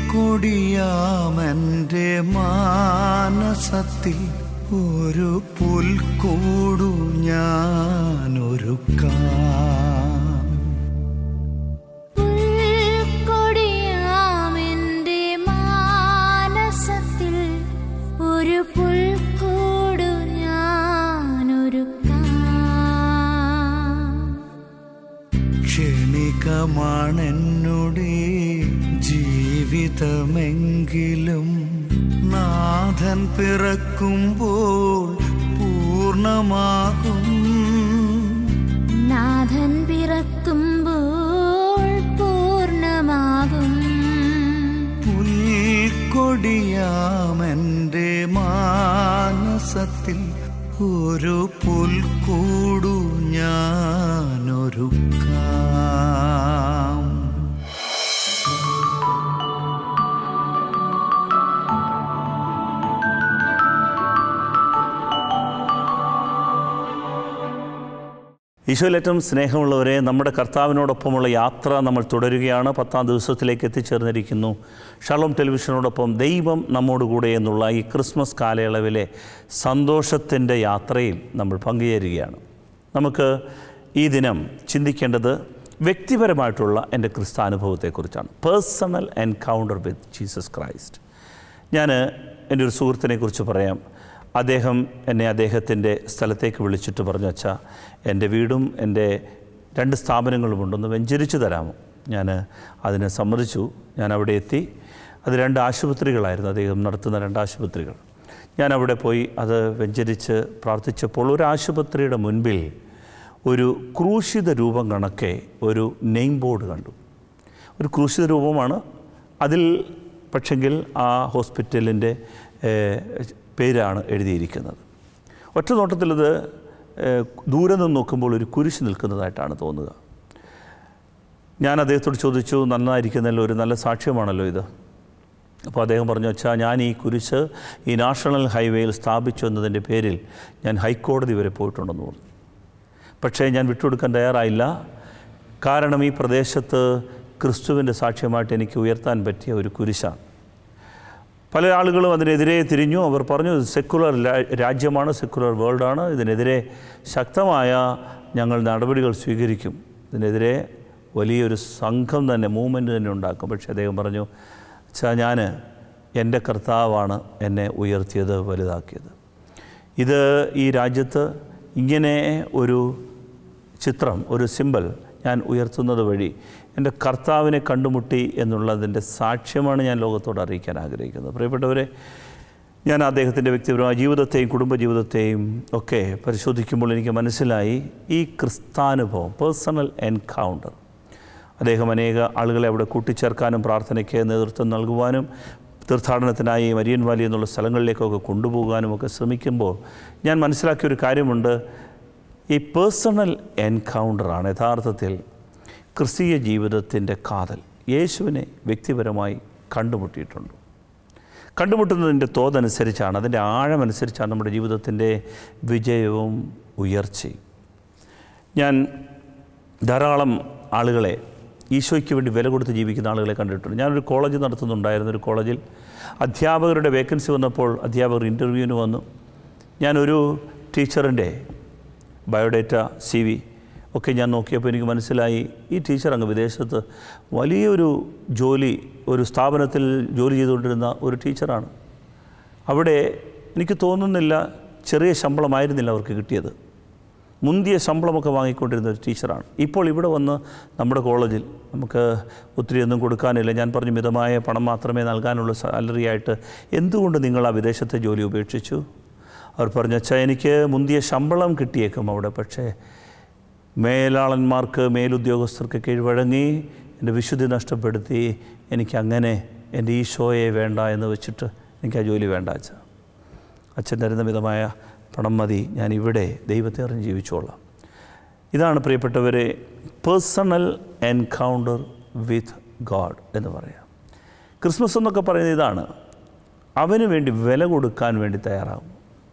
പുൽക്കൊടിയാമെൻ്റെ മാനസത്തിൽ ഒരു പുൽക്കൂടു ഞാനൊരുക്കാം പുൽക്കൊടിയാമെന്റെ മാനസത്തിൽ ഒരു പുൽക്കൂടു ഞാനൊരുക്കാം ക്ഷണികമാണെന്നുടെ ജീവിതമെങ്കിലും നാഥൻ പിറക്കുമ്പോൾ പൂർണ്ണമാകും നാഥൻ പിറക്കുമ്പോൾ പൂർണ്ണമാകും പുൽക്കൊടിയാമെൻ്റെ മാനസത്തിൽ ഒരു പുൽക്കൂടു ഞാനൊരുക്കാം ഈശോയിൽ ഏറ്റവും സ്നേഹമുള്ളവരെ നമ്മുടെ കർത്താവിനോടൊപ്പമുള്ള യാത്ര നമ്മൾ തുടരുകയാണ് പത്താം ദിവസത്തിലേക്ക് എത്തിച്ചേർന്നിരിക്കുന്നു ഷലോം ടെലിവിഷനോടൊപ്പം ദൈവം നമ്മോടുകൂടെ എന്നുള്ള ഈ ക്രിസ്മസ് കാലയളവിലെ സന്തോഷത്തിൻ്റെ യാത്രയിൽ നമ്മൾ പങ്കുചേരുകയാണ് നമുക്ക് ഈ ദിനം ചിന്തിക്കേണ്ടത് വ്യക്തിപരമായിട്ടുള്ള എൻ്റെ ക്രിസ്താനുഭവത്തെക്കുറിച്ചാണ് personal encounter with Jesus Christ ഞാൻ എൻ്റെ ഒരു സുഹൃത്തിനെ കുറിച്ച് പറയാം അദ്ദേഹം എന്നെ അദ്ദേഹത്തിൻ്റെ സ്ഥലത്തേക്ക് വിളിച്ചിട്ട് പറഞ്ഞു അച്ഛാ എൻ്റെ വീടും എൻ്റെ രണ്ട് സ്ഥാപനങ്ങളുമുണ്ട് ഒന്ന് വെഞ്ചരിച്ചു തരാമോ ഞാൻ അതിന് സമ്മതിച്ചു ഞാൻ അവിടെ എത്തി അത് രണ്ട് ആശുപത്രികളായിരുന്നു അദ്ദേഹം നടത്തുന്ന രണ്ട് ആശുപത്രികൾ ഞാൻ അവിടെ പോയി അത് വെഞ്ചരിച്ച് പ്രാർത്ഥിച്ചപ്പോൾ ഒരു ആശുപത്രിയുടെ മുൻപിൽ ഒരു ക്രൂശിത രൂപം കണക്കെ ഒരു നെയിം ബോർഡ് കണ്ടു ഒരു ക്രൂശിത രൂപമാണ് അതിൽ പക്ഷെങ്കിൽ ആ ഹോസ്പിറ്റലിൻ്റെ ഏഹ്, പേരാണ് എഴുതിയിരിക്കുന്നത് ഒറ്റ നോട്ടത്തിലത് ഏഹ്, ദൂരെ നിന്ന് നോക്കുമ്പോൾ ഒരു കുരിശ് നിൽക്കുന്നതായിട്ടാണ് തോന്നുക ഞാൻ അദ്ദേഹത്തോട് ചോദിച്ചു നന്നായിരിക്കുന്നല്ലോ ഒരു നല്ല സാക്ഷ്യമാണല്ലോ ഇത് അപ്പോൾ അദ്ദേഹം പറഞ്ഞു വെച്ചാൽ ഞാൻ ഈ കുരിശ് ഈ നാഷണൽ ഹൈവേയിൽ സ്ഥാപിച്ചു എന്നതിൻ്റെ പേരിൽ ഞാൻ ഹൈക്കോടതി വരെ പോയിട്ടുണ്ടെന്ന് പറഞ്ഞു പക്ഷേ ഞാൻ വിട്ടുകൊടുക്കാൻ തയ്യാറായില്ല കാരണം ഈ പ്രദേശത്ത് ക്രിസ്തുവിൻ്റെ സാക്ഷ്യമായിട്ട് എനിക്ക് ഉയർത്താൻ പറ്റിയ ഒരു കുരിശാണ് പല ആളുകളും അതിനെതിരെ തിരിഞ്ഞു അവർ പറഞ്ഞു ഇത് സെക്കുലർ രാ- രാജ്യമാണ് സെക്കുലർ വേൾഡാണ് ഇതിനെതിരെ ശക്തമായ ഞങ്ങൾ നടപടികൾ സ്വീകരിക്കും ഇതിനെതിരെ വലിയൊരു സംഘം തന്നെ മൂവ്മെൻറ്റ് തന്നെ ഉണ്ടാക്കും പക്ഷേ അദ്ദേഹം പറഞ്ഞു വെച്ചാൽ ഞാൻ എൻ്റെ കർത്താവാണ് എന്നെ ഉയർത്തിയത് വലുതാക്കിയത് ഇത് ഈ രാജ്യത്ത് ഇങ്ങനെ ഒരു ചിത്രം ഒരു സിമ്പൽ ഞാൻ ഉയർത്തുന്നത് വഴി എൻ്റെ കർത്താവിനെ കണ്ടുമുട്ടി എന്നുള്ളതിൻ്റെ സാക്ഷ്യമാണ് ഞാൻ ലോകത്തോട് അറിയിക്കാൻ ആഗ്രഹിക്കുന്നത് പ്രിയപ്പെട്ടവരെ ഞാൻ അദ്ദേഹത്തിൻ്റെ വ്യക്തിപരമായ ജീവിതത്തെയും കുടുംബജീവിതത്തെയും ഒക്കെ പരിശോധിക്കുമ്പോൾ എനിക്ക് മനസ്സിലായി ഈ ക്രിസ്താനുഭവം പേഴ്സണൽ എൻകൗണ്ടർ അദ്ദേഹം അനേക ആളുകളെ അവിടെ കൂട്ടിച്ചേർക്കാനും പ്രാർത്ഥനയ്ക്ക് നേതൃത്വം നൽകുവാനും തീർത്ഥാടനത്തിനായി മരിയൻ വാലി എന്നുള്ള സ്ഥലങ്ങളിലേക്കൊക്കെ കൊണ്ടുപോകാനും ഒക്കെ ശ്രമിക്കുമ്പോൾ ഞാൻ മനസ്സിലാക്കിയ ഒരു കാര്യമുണ്ട് ഈ പേഴ്സണൽ എൻകൗണ്ടറാണ് യഥാർത്ഥത്തിൽ ക്രിസ്തീയ ജീവിതത്തിൻ്റെ കാതൽ യേശുവിനെ വ്യക്തിപരമായി കണ്ടുമുട്ടിയിട്ടുണ്ട് കണ്ടുമുട്ടുന്നതിൻ്റെ തോതനുസരിച്ചാണ് അതിൻ്റെ ആഴമനുസരിച്ചാണ് നമ്മുടെ ജീവിതത്തിൻ്റെ വിജയവും ഉയർച്ചയും ഞാൻ ധാരാളം ആളുകളെ ഈശോയ്ക്ക് വേണ്ടി വില കൊടുത്ത് ജീവിക്കുന്ന ആളുകളെ കണ്ടിട്ടുണ്ട് ഞാനൊരു കോളേജ് നടത്തുന്നുണ്ടായിരുന്നു ഒരു കോളേജിൽ അധ്യാപകരുടെ വേക്കൻസി വന്നപ്പോൾ അധ്യാപകർ ഇൻ്റർവ്യൂവിന് വന്നു ഞാനൊരു ടീച്ചറിൻ്റെ ബയോഡേറ്റ സി വി ഒക്കെ ഞാൻ നോക്കിയപ്പോൾ എനിക്ക് മനസ്സിലായി ഈ ടീച്ചർ അങ്ങ് വിദേശത്ത് വലിയൊരു ജോലി ഒരു സ്ഥാപനത്തിൽ ജോലി ചെയ്തുകൊണ്ടിരുന്ന ഒരു ടീച്ചറാണ് അവിടെ എനിക്ക് തോന്നുന്നില്ല ചെറിയ ശമ്പളമായിരുന്നില്ല അവർക്ക് കിട്ടിയത് മുന്തിയ ശമ്പളമൊക്കെ വാങ്ങിക്കൊണ്ടിരുന്ന ഒരു ടീച്ചറാണ് ഇപ്പോൾ ഇവിടെ വന്ന് നമ്മുടെ കോളേജിൽ നമുക്ക് ഒത്തിരി ഒന്നും കൊടുക്കാനില്ല ഞാൻ പറഞ്ഞു മിതമായ പണം മാത്രമേ നൽകാനുള്ള സാലറി ആയിട്ട് എന്തുകൊണ്ട് നിങ്ങൾ ആ വിദേശത്തെ ജോലി ഉപേക്ഷിച്ചു അവർ പറഞ്ഞു അച്ഛാ എനിക്ക് മുന്തിയ ശമ്പളം കിട്ടിയേക്കും അവിടെ പക്ഷേ മേലാളന്മാർക്ക് മേലുദ്യോഗസ്ഥർക്ക് കീഴ്വഴങ്ങി എൻ്റെ വിശുദ്ധി നഷ്ടപ്പെടുത്തി എനിക്ക് അങ്ങനെ എൻ്റെ ഈശോയെ വേണ്ട എന്ന് വെച്ചിട്ട് എനിക്ക് ആ ജോലി വേണ്ട അച്ഛാ അച്ഛൻ തരുന്ന മിതമായ പണം മതി ഞാൻ ഇവിടെ ദൈവത്തെ അറിഞ്ഞ് ജീവിച്ചോളാം ഇതാണ് പ്രിയപ്പെട്ടവരെ പേഴ്സണൽ എൻകൗണ്ടർ വിത്ത് ഗാഡ് എന്ന് പറയാം ക്രിസ്മസ് എന്നൊക്കെ പറയുന്നത് ഇതാണ് അവന് വേണ്ടി വില കൊടുക്കാൻ വേണ്ടി തയ്യാറാകും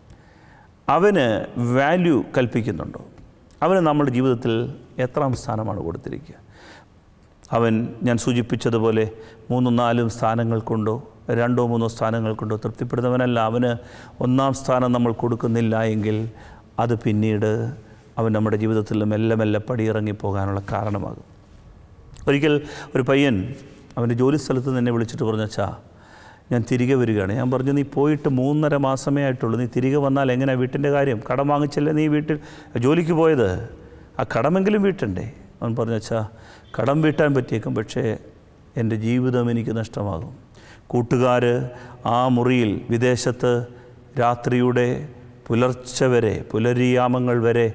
അവന് വാല്യൂ കൽപ്പിക്കുന്നുണ്ടോ അവന് നമ്മുടെ ജീവിതത്തിൽ എത്രാം സ്ഥാനമാണ് കൊടുത്തിരിക്കുക അവൻ ഞാൻ സൂചിപ്പിച്ചതുപോലെ മൂന്നും നാലും സ്ഥാനങ്ങൾ കൊണ്ടോ രണ്ടോ മൂന്നോ സ്ഥാനങ്ങൾ കൊണ്ടോ തൃപ്തിപ്പെടുന്നവനല്ല അവന് ഒന്നാം സ്ഥാനം നമ്മൾ കൊടുക്കുന്നില്ല എങ്കിൽ അത് പിന്നീട് അവൻ നമ്മുടെ ജീവിതത്തിൽ മെല്ലെ മെല്ലെ പടിയിറങ്ങി പോകാനുള്ള കാരണമാകും ഒരിക്കൽ ഒരു പയ്യൻ അവൻ്റെ ജോലി സ്ഥലത്ത് നിന്ന് എന്നെ വിളിച്ചിട്ട് പറഞ്ഞച്ചാ ഞാൻ തിരികെ വരികയാണ് ഞാൻ പറഞ്ഞു നീ പോയിട്ട് മൂന്നര മാസമേ ആയിട്ടുള്ളൂ നീ തിരികെ വന്നാൽ എങ്ങനെയാണ് വീട്ടിൻ്റെ കാര്യം കടം വാങ്ങിച്ചല്ലേ നീ വീട്ടിൽ ജോലിക്ക് പോയത് ആ കടമെങ്കിലും വീട്ടണ്ടേ അവൻ പറഞ്ഞച്ചാ കടം വീട്ടാൻ പറ്റിയേക്കും പക്ഷേ എൻ്റെ ജീവിതം എനിക്ക് നഷ്ടമാകും കൂട്ടുകാർ ആ മുറിയിൽ വിദേശത്ത് രാത്രിയുടെ പുലർച്ചെ വരെ പുലരിയാമങ്ങൾ വരെ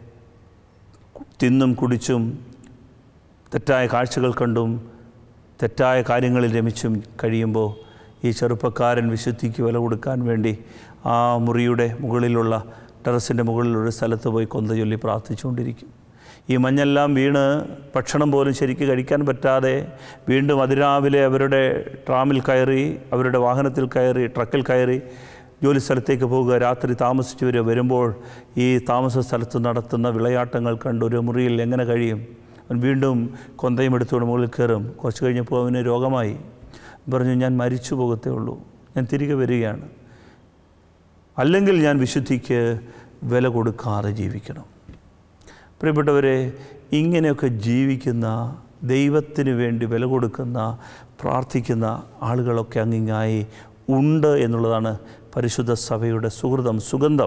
തിന്നും കുടിച്ചും തെറ്റായ കാഴ്ചകൾ കണ്ടും തെറ്റായ കാര്യങ്ങളിൽ രമിച്ചും കഴിയുമ്പോൾ ഈ ചെറുപ്പക്കാരൻ വിശുദ്ധിക്ക് വില കൊടുക്കാൻ വേണ്ടി ആ മുറിയുടെ മുകളിലുള്ള ടെറസിൻ്റെ മുകളിൽ ഒരു സ്ഥലത്ത് പോയി കൊന്ത ചൊല്ലി പ്രാർത്ഥിച്ചുകൊണ്ടിരിക്കും ഈ മഞ്ഞെല്ലാം വീണ് ഭക്ഷണം പോലും ശരിക്ക് കഴിക്കാൻ പറ്റാതെ വീണ്ടും അതിരാവിലെ അവരുടെ ട്രാമിൽ കയറി അവരുടെ വാഹനത്തിൽ കയറി ട്രക്കിൽ കയറി ജോലി സ്ഥലത്തേക്ക് പോവുക രാത്രി താമസിച്ച് വരിക വരുമ്പോൾ ഈ താമസ സ്ഥലത്ത് നടത്തുന്ന വിളയാട്ടങ്ങൾ കണ്ട് ഒരു മുറിയിൽ എങ്ങനെ കഴിയും അവൻ വീണ്ടും കൊന്തയും എടുത്തുകൊണ്ട് മുകളിൽ കയറും കുറച്ച് കഴിഞ്ഞപ്പോൾ അവന് രോഗമായി പറഞ്ഞു ഞാൻ മരിച്ചു പോകത്തേ ഉള്ളൂ ഞാൻ തിരികെ വരികയാണ് അല്ലെങ്കിൽ ഞാൻ വിശുദ്ധിക്ക് വില കൊടുക്കാതെ ജീവിക്കണം പ്രിയപ്പെട്ടവരെ ഇങ്ങനെയൊക്കെ ജീവിക്കുന്ന ദൈവത്തിന് വേണ്ടി വില കൊടുക്കുന്ന പ്രാർത്ഥിക്കുന്ന ആളുകളൊക്കെ അങ്ങിങ്ങായി ഉണ്ട് എന്നുള്ളതാണ് പരിശുദ്ധ സഭയുടെ സുഹൃതം സുഗന്ധം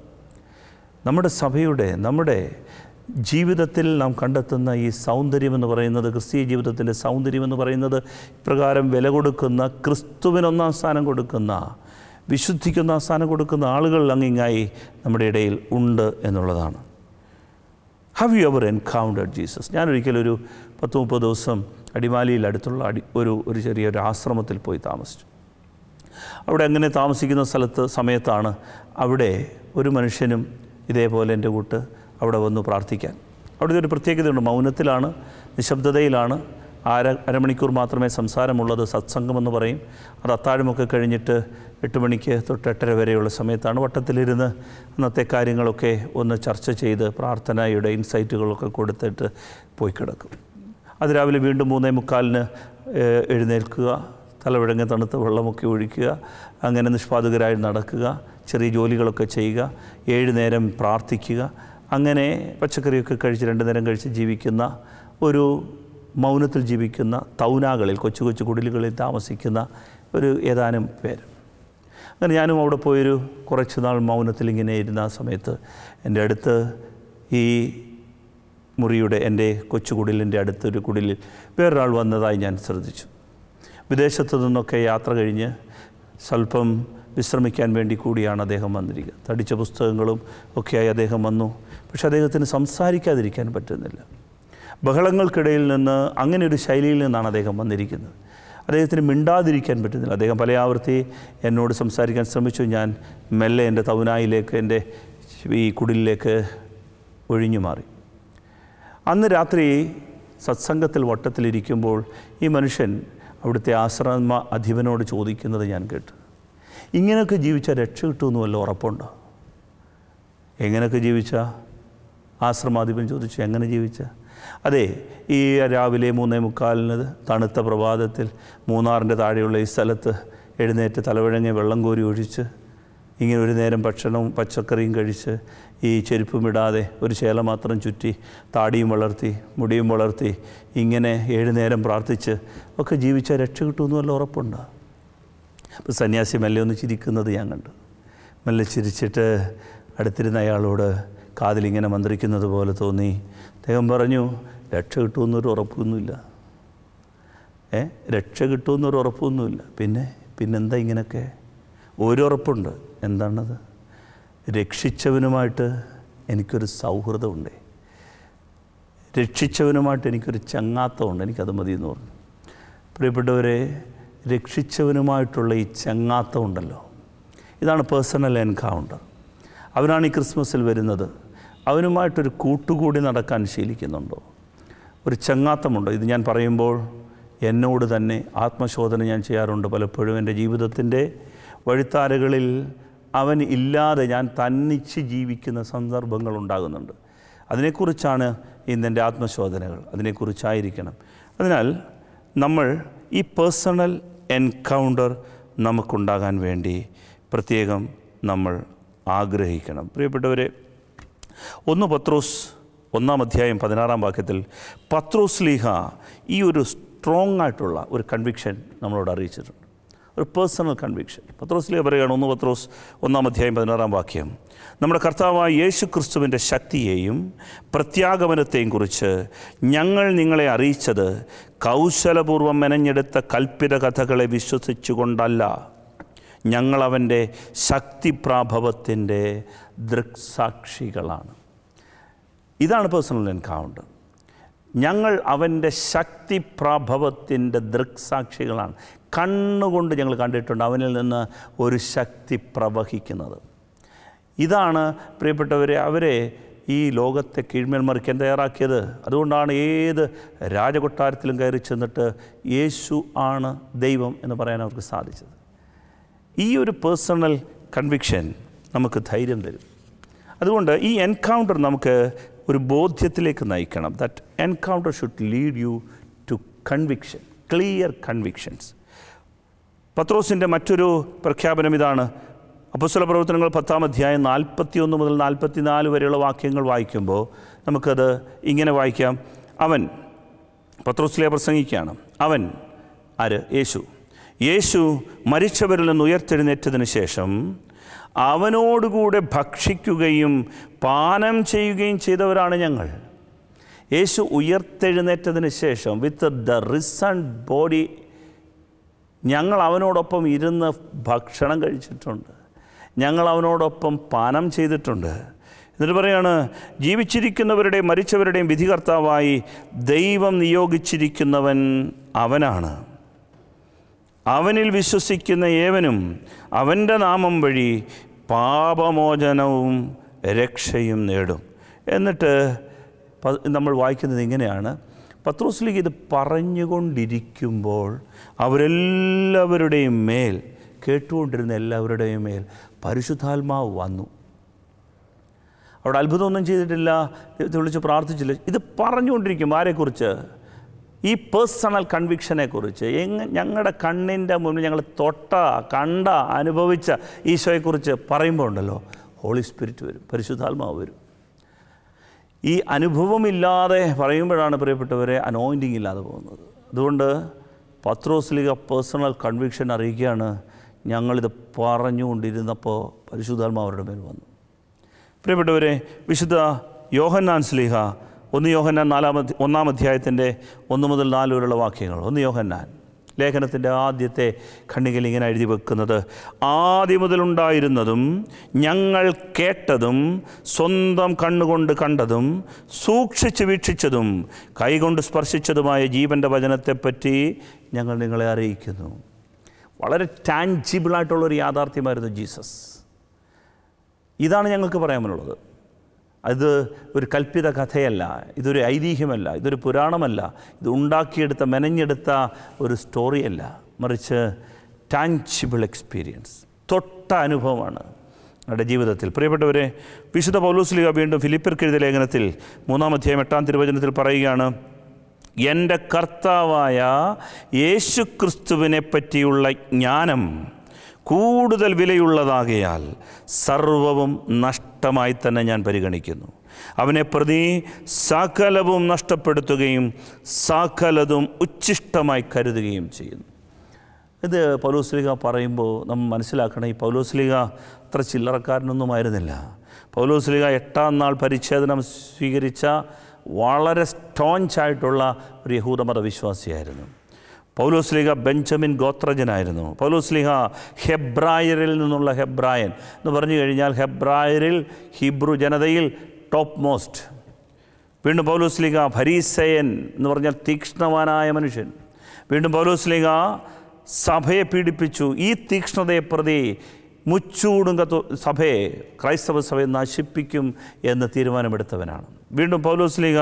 നമ്മുടെ സഭയുടെ നമ്മുടെ ജീവിതത്തിൽ നാം കണ്ടെത്തുന്ന ഈ സൗന്ദര്യം എന്ന് പറയുന്നത് ക്രിസ്തീയ ജീവിതത്തിൻ്റെ സൗന്ദര്യം എന്ന് പറയുന്നത് ഇപ്രകാരം വില കൊടുക്കുന്ന ക്രിസ്തുവിനൊന്നാം സ്ഥാനം കൊടുക്കുന്ന വിശുദ്ധിക്കൊന്നാം സ്ഥാനം കൊടുക്കുന്ന ആളുകൾ അങ്ങിങ്ങായി നമ്മുടെ ഇടയിൽ ഉണ്ട് എന്നുള്ളതാണ് have you ever encountered Jesus ഞാനൊരിക്കലൊരു പത്ത് മുപ്പത് ദിവസം അടിമാലിയിൽ അടുത്തുള്ള അടി ഒരു ഒരു ചെറിയൊരു ആശ്രമത്തിൽ പോയി താമസിച്ചു അവിടെ അങ്ങനെ താമസിക്കുന്ന സ്ഥലത്ത് സമയത്താണ് അവിടെ ഒരു മനുഷ്യനും ഇതേപോലെ എൻ്റെ കൂട്ട് അവിടെ വന്നു പ്രാർത്ഥിക്കാൻ അവിടെ ഒരു പ്രത്യേകതയുണ്ട് മൗനത്തിലാണ് നിശബ്ദതയിലാണ് അര അരമണിക്കൂർ മാത്രമേ സംസാരമുള്ളത് സത്സംഗമെന്ന് പറയും അത് അത്താഴമൊക്കെ കഴിഞ്ഞിട്ട് എട്ട് മണിക്ക് തൊട്ട് എട്ടര വരെയുള്ള സമയത്താണ് വട്ടത്തിലിരുന്ന് അന്നത്തെ കാര്യങ്ങളൊക്കെ ഒന്ന് ചർച്ച ചെയ്ത് പ്രാർത്ഥനയുടെ ഇൻസൈറ്റുകളൊക്കെ കൊടുത്തിട്ട് പോയി കിടക്കും അത് രാവിലെ വീണ്ടും മൂന്നേ മുക്കാലിന് ഏഹ്, എഴുന്നേൽക്കുക തലവിഴങ്ങ തണുത്ത വെള്ളമൊക്കെ ഒഴിക്കുക അങ്ങനെ നിഷ്പാതകരായി നടക്കുക ചെറിയ ജോലികളൊക്കെ ചെയ്യുക ഏഴ് നേരം പ്രാർത്ഥിക്കുക അങ്ങനെ പച്ചക്കറിയൊക്കെ കഴിച്ച് രണ്ട് നേരം കഴിച്ച് ജീവിക്കുന്ന ഒരു മൗനത്തിൽ ജീവിക്കുന്ന തൗനാകളിൽ കൊച്ചു കൊച്ചു കുടിലുകളിൽ താമസിക്കുന്ന ഒരു ഏതാനും പേര് അങ്ങനെ ഞാനും അവിടെ പോയൊരു കുറച്ച് നാൾ മൗനത്തിൽ ഇങ്ങനെ ഇരുന്ന ആ സമയത്ത് എൻ്റെ അടുത്ത് ഈ മുറിയുടെ എൻ്റെ കൊച്ചു കുടിലിൻ്റെ അടുത്തൊരു കുടിലിൽ വേറൊരാൾ വന്നതായി ഞാൻ ശ്രദ്ധിച്ചു വിദേശത്തു നിന്നൊക്കെ യാത്ര കഴിഞ്ഞ് സ്വല്പം വിശ്രമിക്കാൻ വേണ്ടി കൂടിയാണ് അദ്ദേഹം വന്നിരിക്കുക തടിച്ച പുസ്തകങ്ങളും ഒക്കെയായി അദ്ദേഹം വന്നു പക്ഷെ അദ്ദേഹത്തിന് സംസാരിക്കാതിരിക്കാൻ പറ്റുന്നില്ല ബഹളങ്ങൾക്കിടയിൽ നിന്ന് അങ്ങനെ ഒരു ശൈലിയിൽ നിന്നാണ് അദ്ദേഹം വന്നിരിക്കുന്നത് അദ്ദേഹത്തിന് മിണ്ടാതിരിക്കാൻ പറ്റുന്നില്ല അദ്ദേഹം പല ആവർത്തി എന്നോട് സംസാരിക്കാൻ ശ്രമിച്ചു ഞാൻ മെല്ലെ എൻ്റെ തവനായിലേക്ക് എൻ്റെ ഈ കുടിലിലേക്ക് ഒഴിഞ്ഞു മാറി അന്ന് രാത്രി സത്സംഗത്തിൽ വട്ടത്തിലിരിക്കുമ്പോൾ ഈ മനുഷ്യൻ അവിടുത്തെ ആശ്രമ അധിപനോട് ചോദിക്കുന്നത് ഞാൻ കേട്ടു ഇങ്ങനെയൊക്കെ ജീവിച്ചാൽ രക്ഷ കിട്ടുമെന്ന് വല്ല ഉറപ്പുണ്ടോ എങ്ങനെയൊക്കെ ജീവിച്ച ആശ്രമാധിപൻ ചോദിച്ചു എങ്ങനെ ജീവിച്ച അതെ ഈ രാവിലെ മൂന്നേ മുക്കാലിന് തണുത്ത പ്രഭാതത്തിൽ മൂന്നാറിൻ്റെ താഴെയുള്ള ഈ സ്ഥലത്ത് എഴുന്നേറ്റ് തലവഴങ്ങി വെള്ളം കോരി ഒഴിച്ച് ഇങ്ങനെ ഒരു നേരം ഭക്ഷണവും പച്ചക്കറിയും കഴിച്ച് ഈ ചെരുപ്പും ഇടാതെ ഒരു ചേല മാത്രം ചുറ്റി താടിയും വളർത്തി മുടിയും വളർത്തി ഇങ്ങനെ ഏഴ് നേരം പ്രാർത്ഥിച്ച് ഒക്കെ ജീവിച്ചാൽ രക്ഷ കിട്ടുമെന്ന് വല്ല ഉറപ്പുണ്ടോ അപ്പോൾ സന്യാസി മെല്ലെ ഒന്ന് ചിരിക്കുന്നത് ഞാൻ കണ്ടു മെല്ലെ ചിരിച്ചിട്ട് അടുത്തിരുന്ന അയാളോട് കാതിലിങ്ങനെ മന്ത്രിക്കുന്നത് പോലെ തോന്നി അദ്ദേഹം പറഞ്ഞു രക്ഷ കിട്ടുമെന്നൊരു ഉറപ്പൊന്നുമില്ല ഏ രക്ഷ കിട്ടുമെന്നൊരു ഉറപ്പൊന്നുമില്ല പിന്നെ പിന്നെന്താ ഇങ്ങനെയൊക്കെ ഒരു ഉറപ്പുണ്ട് എന്താണത് രക്ഷിച്ചവനുമായിട്ട് എനിക്കൊരു സൗഹൃദമുണ്ട് രക്ഷിച്ചവനുമായിട്ട് എനിക്കൊരു ചങ്ങാത്തമുണ്ട് എനിക്കത് മതി എന്ന് പറഞ്ഞു പ്രിയപ്പെട്ടവരെ രക്ഷിച്ചവനുമായിട്ടുള്ള ഈ ചങ്ങാത്തം ഉണ്ടല്ലോ ഇതാണ് പേഴ്സണൽ എൻകൗണ്ടർ അവനാണ് ഈ ക്രിസ്മസിൽ വരുന്നത് അവനുമായിട്ടൊരു കൂട്ടുകൂടി നടക്കാൻ ശീലിക്കുന്നുണ്ടോ ഒരു ചങ്ങാത്തമുണ്ടോ ഇത് ഞാൻ പറയുമ്പോൾ എന്നോട് തന്നെ ആത്മശോധന ഞാൻ ചെയ്യാറുണ്ട് പലപ്പോഴും എൻ്റെ ജീവിതത്തിൻ്റെ വഴിത്താരകളിൽ അവൻ ഇല്ലാതെ ഞാൻ തന്നിച്ച് ജീവിക്കുന്ന സന്ദർഭങ്ങൾ ഉണ്ടാകുന്നുണ്ട് അതിനെക്കുറിച്ചാണ് ഇന്നെൻ്റെ ആത്മശോധനകൾ അതിനെക്കുറിച്ചായിരിക്കണം അതിനാൽ നമ്മൾ ഈ പേഴ്സണൽ എൻകൗണ്ടർ നമുക്കുണ്ടാകാൻ വേണ്ടി പ്രത്യേകം നമ്മൾ ആഗ്രഹിക്കണം പ്രിയപ്പെട്ടവരെ ഒന്ന് പത്രോസ് ഒന്നാം അധ്യായം പതിനാറാം വാക്യത്തിൽ പത്രോസ് ലീഹ ഈ ഒരു സ്ട്രോങ് ആയിട്ടുള്ള ഒരു കൺവിക്ഷൻ നമ്മളോട് അറിയിച്ചിട്ടുണ്ട് ഒരു പേഴ്സണൽ കൺവിക്ഷൻ പത്രോസ് ലീഹ പറയുകയാണ് ഒന്ന് പത്രോസ് ഒന്നാം അധ്യായം പതിനാറാം വാക്യം നമ്മുടെ കർത്താവായ യേശു ക്രിസ്തുവിൻ്റെ ശക്തിയെയും പ്രത്യാഗമനത്തെയും കുറിച്ച് ഞങ്ങൾ നിങ്ങളെ അറിയിച്ചത് കൗശലപൂർവ്വം മെനഞ്ഞെടുത്ത കൽപ്പിത കഥകളെ വിശ്വസിച്ചുകൊണ്ടല്ല ഞങ്ങൾ അവൻ്റെ ശക്തിപ്രാഭവത്തിൻ്റെ ദൃക്സാക്ഷികളാണ് ഇതാണ് പേഴ്സണൽ എൻകൗണ്ടർ ഞങ്ങൾ അവൻ്റെ ശക്തിപ്രാഭവത്തിൻ്റെ ദൃക്സാക്ഷികളാണ് കണ്ണുകൊണ്ട് ഞങ്ങൾ കണ്ടിട്ടുണ്ട് അവനിൽ നിന്ന് ഒരു ശക്തി പ്രവഹിക്കുന്നത് ഇതാണ് പ്രിയപ്പെട്ടവരെ അവരെ ഈ ലോകത്തെ കീഴ്മേൽ മറിക്കാൻ തയ്യാറാക്കിയത് അതുകൊണ്ടാണ് ഏത് രാജകൊട്ടാരത്തിലും കയറി ചെന്നിട്ട് യേശു ആണ് ദൈവം എന്ന് പറയാൻ അവർക്ക് സാധിച്ചത് ഈ ഒരു പേഴ്സണൽ കൺവിക്ഷൻ നമുക്ക് ധൈര്യം തരും അതുകൊണ്ട് ഈ എൻകൗണ്ടർ നമുക്ക് ഒരു ബോധ്യത്തിലേക്ക് നയിക്കണം that encounter should lead you to conviction clear convictions പത്രോസിൻ്റെ മറ്റൊരു പ്രഖ്യാപനം ഇതാണ് അപ്പസ്വല പ്രവർത്തനങ്ങൾ പത്താം അധ്യായം നാൽപ്പത്തിയൊന്ന് മുതൽ നാൽപ്പത്തിനാല് വരെയുള്ള വാക്യങ്ങൾ വായിക്കുമ്പോൾ നമുക്കത് ഇങ്ങനെ വായിക്കാം അവൻ പത്രോസിലെ പ്രസംഗിക്കുകയാണ് അവൻ ആര് യേശു യേശു മരിച്ചവരിൽ നിന്ന് ഉയർത്തെഴുന്നേറ്റതിന് ശേഷം അവനോടുകൂടെ ഭക്ഷിക്കുകയും പാനം ചെയ്യുകയും ചെയ്തവരാണ് ഞങ്ങൾ യേശു ഉയർത്തെഴുന്നേറ്റതിന് ശേഷം വിത്ത് ദ റിസൺ ബോഡി ഞങ്ങൾ അവനോടൊപ്പം ഇരുന്ന് ഭക്ഷണം കഴിച്ചിട്ടുണ്ട് ഞങ്ങൾ അവനോടൊപ്പം പാനം ചെയ്തിട്ടുണ്ട് എന്നിട്ട് പറയാണ് ജീവിച്ചിരിക്കുന്നവരുടെയും മരിച്ചവരുടെയും വിധികർത്താവായി ദൈവം നിയോഗിച്ചിരിക്കുന്നവൻ അവനാണ് അവനിൽ വിശ്വസിക്കുന്ന ഏവനും അവൻ്റെ നാമം വഴി പാപമോചനവും രക്ഷയും നേടും എന്നിട്ട് പ- നമ്മൾ വായിക്കുന്നത് ഇങ്ങനെയാണ് പത്രോസ്ലിക്ക് ഇത് പറഞ്ഞുകൊണ്ടിരിക്കുമ്പോൾ അവരെല്ലാവരുടെയും മേൽ കേട്ടുകൊണ്ടിരുന്ന എല്ലാവരുടെയും മേൽ പരിശുദ്ധാത്മാവ് വന്നു അവിടെ അത്ഭുതമൊന്നും ചെയ്തിട്ടില്ല ദൈവത്തെ വിളിച്ച് പ്രാർത്ഥിച്ചില്ല ഇത് പറഞ്ഞുകൊണ്ടിരിക്കും ആരെക്കുറിച്ച് ഈ പേഴ്സണൽ കൺവിക്ഷനെക്കുറിച്ച് എങ്ങ ഞങ്ങളുടെ കണ്ണിൻ്റെ മുന്നിൽ ഞങ്ങൾ തൊട്ട കണ്ട അനുഭവിച്ച ഈശോയെക്കുറിച്ച് പറയുമ്പോൾ ഉണ്ടല്ലോ ഹോളി സ്പിരിറ്റ് വരും പരിശുദ്ധാത്മാവ് വരും ഈ അനുഭവമില്ലാതെ പറയുമ്പോഴാണ് പ്രിയപ്പെട്ടവരെ അനോയിൻറ്റിങ് ഇല്ലാതെ പോകുന്നത് അതുകൊണ്ട് പത്രോസ്ലിക പേഴ്സണൽ കൺവിക്ഷൻ അറിയിക്കുകയാണ് ഞങ്ങളിത് പറഞ്ഞുകൊണ്ടിരുന്നപ്പോൾ പരിശുദ്ധാത്മാവ് അവരുടെ മേൽ വന്നു പ്രിയപ്പെട്ടവരെ വിശുദ്ധ യോഹന്നാൻ സ്ലീഹ ഒന്ന് യോഹന്നാൻ നാലാം അധ്യ- ഒന്നാം അധ്യായത്തിൻ്റെ ഒന്ന് മുതൽ നാല് വരെയുള്ള വാക്യങ്ങൾ ഒന്ന് യോഹന്നാൻ ലേഖനത്തിൻ്റെ ആദ്യത്തെ ഖണ്ഡികയിൽ ഇങ്ങനെ എഴുതി വെക്കുന്നത് ആദ്യം മുതലുണ്ടായിരുന്നതും ഞങ്ങൾ കേട്ടതും സ്വന്തം കണ്ണുകൊണ്ട് കണ്ടതും സൂക്ഷിച്ച് വീക്ഷിച്ചതും കൈകൊണ്ട് സ്പർശിച്ചതുമായ ജീവൻ്റെ വചനത്തെപ്പറ്റി ഞങ്ങൾ നിങ്ങളെ അറിയിക്കുന്നു വളരെ ടാൻജിബിളായിട്ടുള്ളൊരു യാഥാർത്ഥ്യമായിരുന്നു ജീസസ് ഇതാണ് ഞങ്ങൾക്ക് പറയാനുള്ളത് അത് ഒരു കൽപ്പിത കഥയല്ല ഇതൊരു ഐതിഹ്യമല്ല ഇതൊരു പുരാണമല്ല ഇത് ഉണ്ടാക്കിയെടുത്ത മെനഞ്ഞെടുത്ത ഒരു സ്റ്റോറിയല്ല മറിച്ച് ടാൻജിബിൾ എക്സ്പീരിയൻസ് തൊട്ട അനുഭവമാണ് നമ്മുടെ ജീവിതത്തിൽ പ്രിയപ്പെട്ടവരെ വിശുദ്ധ പൗലോസ്ലിക വീണ്ടും ഫിലിപ്പിർക്ക് എഴുതിയ ലേഖനത്തിൽ മൂന്നാം അധ്യായം എട്ടാം തിരുവചനത്തിൽ പറയുകയാണ് എൻ്റെ കർത്താവായ യേശു ക്രിസ്തുവിനെ പറ്റിയുള്ള ജ്ഞാനം കൂടുതൽ വിലയുള്ളതാകയാൽ സർവവും നഷ്ടമായി തന്നെ ഞാൻ പരിഗണിക്കുന്നു അവനെ പ്രതി സകലവും നഷ്ടപ്പെടുത്തുകയും സകലതും ഉച്ഛിഷ്ടമായി കരുതുകയും ചെയ്യുന്നു ഇത് പൗലോസ്ലിക പറയുമ്പോൾ നമ്മൾ മനസ്സിലാക്കണം ഈ പൗലോസ്ലിക അത്ര ചില്ലറക്കാരനൊന്നുമായിരുന്നില്ല പൗലോസ്ലിക എട്ടാം നാൾ പരിച്ഛേദനം സ്വീകരിച്ച വളരെ സ്റ്റോഞ്ചായിട്ടുള്ള ഒരു യഹൂദമത വിശ്വാസിയായിരുന്നു പൗലോസ്ലിഹ ബെഞ്ചമിൻ ഗോത്രജനായിരുന്നു പൗലോസ്ലിഹ ഹെബ്രായരിൽ നിന്നുള്ള ഹെബ്രായൻ എന്ന് പറഞ്ഞു കഴിഞ്ഞാൽ ഹെബ്രായരിൽ ഹിബ്രു ജനതയിൽ ടോപ്പ് മോസ്റ്റ് വീണ്ടും പൗലോസ്ലിഹ ഭരീസയൻ എന്ന് പറഞ്ഞാൽ തീക്ഷ്ണവാനായ മനുഷ്യൻ വീണ്ടും പൗലോസ്ലിഹ സഭയെ പീഡിപ്പിച്ചു ഈ തീക്ഷ്ണതയെ പ്രതി മുച്ചൂടും കത്തു സഭയെ ക്രൈസ്തവ സഭയെ നശിപ്പിക്കും എന്ന് തീരുമാനമെടുത്തവനാണ് വീണ്ടും പൗലോസ്ലിഹ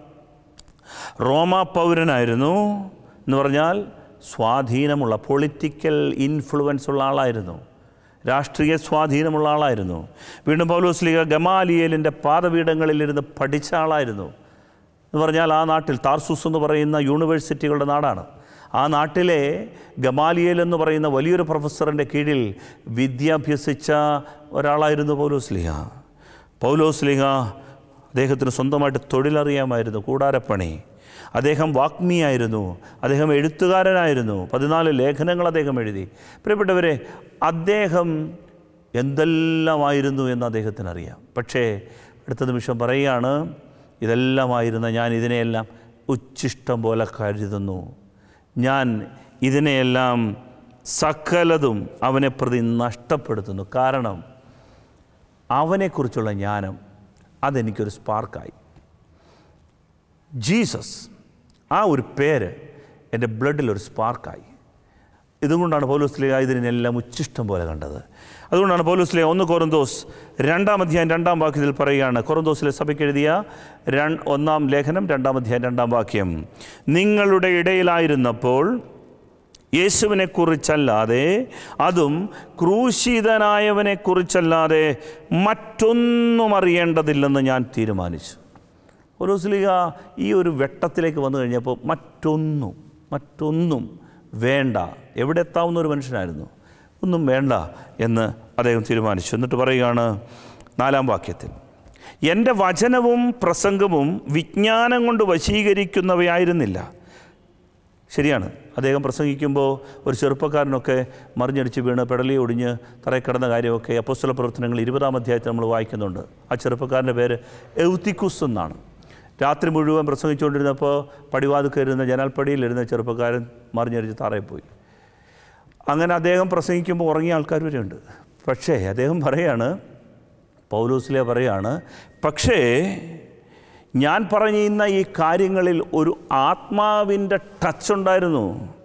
റോമ പൗരനായിരുന്നു എന്ന് പറഞ്ഞാൽ സ്വാധീനമുള്ള പൊളിറ്റിക്കൽ ഇൻഫ്ലുവൻസ് ഉള്ള ആളായിരുന്നു രാഷ്ട്രീയ സ്വാധീനമുള്ള ആളായിരുന്നു വീണ്ടും പൗലോസ്ലിക ഗമാലിയേലിൻ്റെ പാദപീഠങ്ങളിലിരുന്ന് പഠിച്ച ആളായിരുന്നു എന്ന് പറഞ്ഞാൽ ആ നാട്ടിൽ താർസൂസ് എന്ന് പറയുന്ന യൂണിവേഴ്സിറ്റികളുടെ നാടാണ് ആ നാട്ടിലെ ഗമാലിയേൽ എന്ന് പറയുന്ന വലിയൊരു പ്രൊഫസറിൻ്റെ കീഴിൽ വിദ്യാഭ്യസിച്ച ഒരാളായിരുന്നു പൗലോസ്ലിഹ പൗലോസ്ലിഹ അദ്ദേഹത്തിന് സ്വന്തമായിട്ട് തൊഴിലറിയാമായിരുന്നു കൂടാരപ്പണി അദ്ദേഹം വാഗ്മിയായിരുന്നു അദ്ദേഹം എഴുത്തുകാരനായിരുന്നു പതിനാല് ലേഖനങ്ങൾ അദ്ദേഹം എഴുതി പ്രിയപ്പെട്ടവരെ അദ്ദേഹം എന്തെല്ലാമായിരുന്നു എന്ന് അദ്ദേഹത്തിന് അറിയാം പക്ഷേ അടുത്ത നിമിഷം പറയുകയാണ് ഇതെല്ലാമായിരുന്ന ഞാൻ ഇതിനെയെല്ലാം ഉച്ഛിഷ്ടം പോലെ കരുതുന്നു ഞാൻ ഇതിനെയെല്ലാം സകലതും അവനെ പ്രതി നഷ്ടപ്പെടുത്തുന്നു കാരണം അവനെക്കുറിച്ചുള്ള ജ്ഞാനം അതെനിക്കൊരു സ്പാർക്കായി ജീസസ് ആ ഒരു പേര് എൻ്റെ ബ്ലഡിൽ ഒരു സ്പാർക്കായി ഇതുകൊണ്ടാണ് പൗലോസ്ലിയ ഇതിനെല്ലാം ഉച്ഛിഷ്ടം പോലെ കണ്ടത് അതുകൊണ്ടാണ് പൗലോസ്ലിയ ഒന്ന് കൊറന്തോസ് രണ്ടാം അധ്യായം രണ്ടാം വാക്യത്തിൽ പറയുകയാണ് കൊറന്തോസിലെ സഭയ്ക്ക് എഴുതിയ രൺ ഒന്നാം ലേഖനം രണ്ടാം അധ്യായം രണ്ടാം വാക്യം നിങ്ങളുടെ ഇടയിലായിരുന്നപ്പോൾ യേശുവിനെക്കുറിച്ചല്ലാതെ അതും ക്രൂശിതനായവനെക്കുറിച്ചല്ലാതെ മറ്റൊന്നും അറിയേണ്ടതില്ലെന്ന് ഞാൻ തീരുമാനിച്ചു ഒരു സ്ലിഹ ഈ ഒരു വെട്ടത്തിലേക്ക് വന്നു കഴിഞ്ഞപ്പോൾ മറ്റൊന്നും മറ്റൊന്നും വേണ്ട എവിടെ എത്താവുന്ന ഒരു മനുഷ്യനായിരുന്നു ഒന്നും വേണ്ട എന്ന് അദ്ദേഹം തീരുമാനിച്ചു എന്നിട്ട് പറയുകയാണ് നാലാം വാക്യത്തിൽ എൻ്റെ വചനവും പ്രസംഗവും വിജ്ഞാനം കൊണ്ട് വശീകരിക്കുന്നവയായിരുന്നില്ല ശരിയാണ് അദ്ദേഹം പ്രസംഗിക്കുമ്പോൾ ഒരു ചെറുപ്പക്കാരനൊക്കെ മറിഞ്ഞടിച്ച് വീണ് പെടലി ഒടിഞ്ഞ് തറയിൽ കിടന്ന കാര്യമൊക്കെ അപ്പോസ്തല പ്രവർത്തനങ്ങൾ ഇരുപതാം അധ്യായത്തിൽ നമ്മൾ വായിക്കുന്നുണ്ട് ആ ചെറുപ്പക്കാരൻ്റെ പേര് എൗത്തിക്കുസ് എന്നാണ് രാത്രി മുഴുവൻ പ്രസംഗിച്ചുകൊണ്ടിരുന്നപ്പോൾ പടിവാതുക്കരുന്ന ജനാൽപ്പടിയിലിരുന്ന ചെറുപ്പക്കാരൻ മറിഞ്ഞടിച്ച് തറയിൽ പോയി അങ്ങനെ അദ്ദേഹം പ്രസംഗിക്കുമ്പോൾ ഉറങ്ങിയ ആൾക്കാർ വരെയുണ്ട് പക്ഷേ അദ്ദേഹം പറയാണ് പൗലോസിലെ പറയാണ് പക്ഷേ ഞാൻ പറയുന്ന ഈ കാര്യങ്ങളിൽ ഒരു ആത്മാവിൻ്റെ ടച്ച് ഉണ്ടായിരുന്നു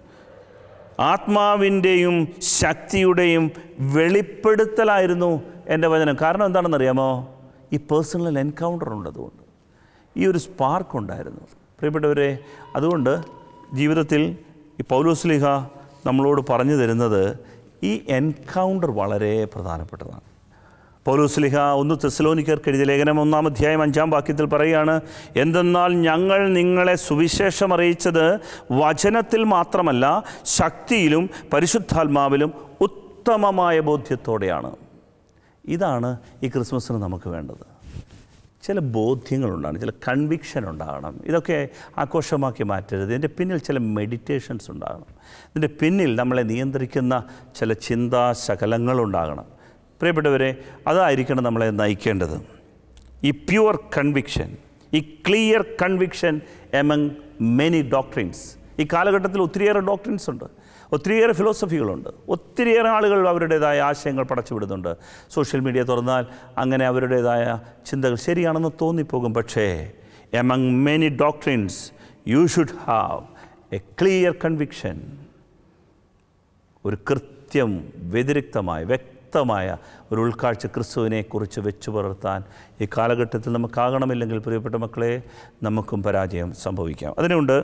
ആത്മാവിൻ്റെയും ശക്തിയുടെയും വെളിപ്പെടുത്തലായിരുന്നു എൻ്റെ വചനം കാരണം എന്താണെന്നറിയാമോ ഈ പേഴ്സണൽ എൻകൗണ്ടർ ഉണ്ട് അതുകൊണ്ട് ഈ ഒരു സ്പാർക്ക് ഉണ്ടായിരുന്നു പ്രിയപ്പെട്ടവരെ അതുകൊണ്ട് ജീവിതത്തിൽ ഈ പൗലോസ്ലിഹ നമ്മളോട് പറഞ്ഞു തരുന്നത് ഈ എൻകൗണ്ടർ വളരെ പ്രധാനപ്പെട്ടതാണ് പൗലോസ്ലിഹ ഒന്ന് തെസ്സലോനിക്കർക്ക് എഴുതിയ ലേഖനം ഒന്നാം അധ്യായം അഞ്ചാം വാക്യത്തിൽ പറയുകയാണ് എന്തെന്നാൽ ഞങ്ങൾ നിങ്ങളെ സുവിശേഷം അറിയിച്ചത് വചനത്തിൽ മാത്രമല്ല ശക്തിയിലും പരിശുദ്ധാത്മാവിലും ഉത്തമമായ ബോധ്യത്തോടെയാണ് ഇതാണ് ഈ ക്രിസ്മസിന് നമുക്ക് വേണ്ടത് ചില ബോധ്യങ്ങളുണ്ടാകണം ചില കൺവിക്ഷൻ ഉണ്ടാകണം ഇതൊക്കെ ആഘോഷമാക്കി മാറ്റരുത് ഇതിൻ്റെ പിന്നിൽ ചില മെഡിറ്റേഷൻസ് ഉണ്ടാകണം ഇതിൻ്റെ പിന്നിൽ നമ്മളെ നിയന്ത്രിക്കുന്ന ചില ചിന്താ ശകലങ്ങളുണ്ടാകണം പ്രിയപ്പെട്ടവരെ അതായിരിക്കണം നമ്മളെ നയിക്കേണ്ടത് ഈ പ്യുവർ കൺവിക്ഷൻ ഈ clear conviction among many doctrines ഈ കാലഘട്ടത്തിൽ ഒത്തിരിയേറെ ഡോക്ട്രിൻസ് ഉണ്ട് ഒത്തിരിയേറെ ഫിലോസഫികളുണ്ട് ഒത്തിരിയേറെ ആളുകൾ അവരുടേതായ ആശയങ്ങൾ പടച്ചുവിടുന്നുണ്ട് സോഷ്യൽ മീഡിയ തുറന്നാൽ അങ്ങനെ അവരുടേതായ ചിന്തകൾ ശരിയാണെന്ന് തോന്നിപ്പോകും പക്ഷേ among many doctrines you should have a clear conviction ഒരു കൃത്യം വ്യതിരിക്തമായ വ്യക്തമായ ഒരു ഉൾക്കാഴ്ച ക്രിസ്തുവിനെ കുറിച്ച് വെച്ചു പുലർത്താൻ ഈ കാലഘട്ടത്തിൽ നമുക്കാകണമില്ലെങ്കിൽ പ്രിയപ്പെട്ട മക്കളെ നമുക്കും പരാജയം സംഭവിക്കാം അതിനുണ്ട്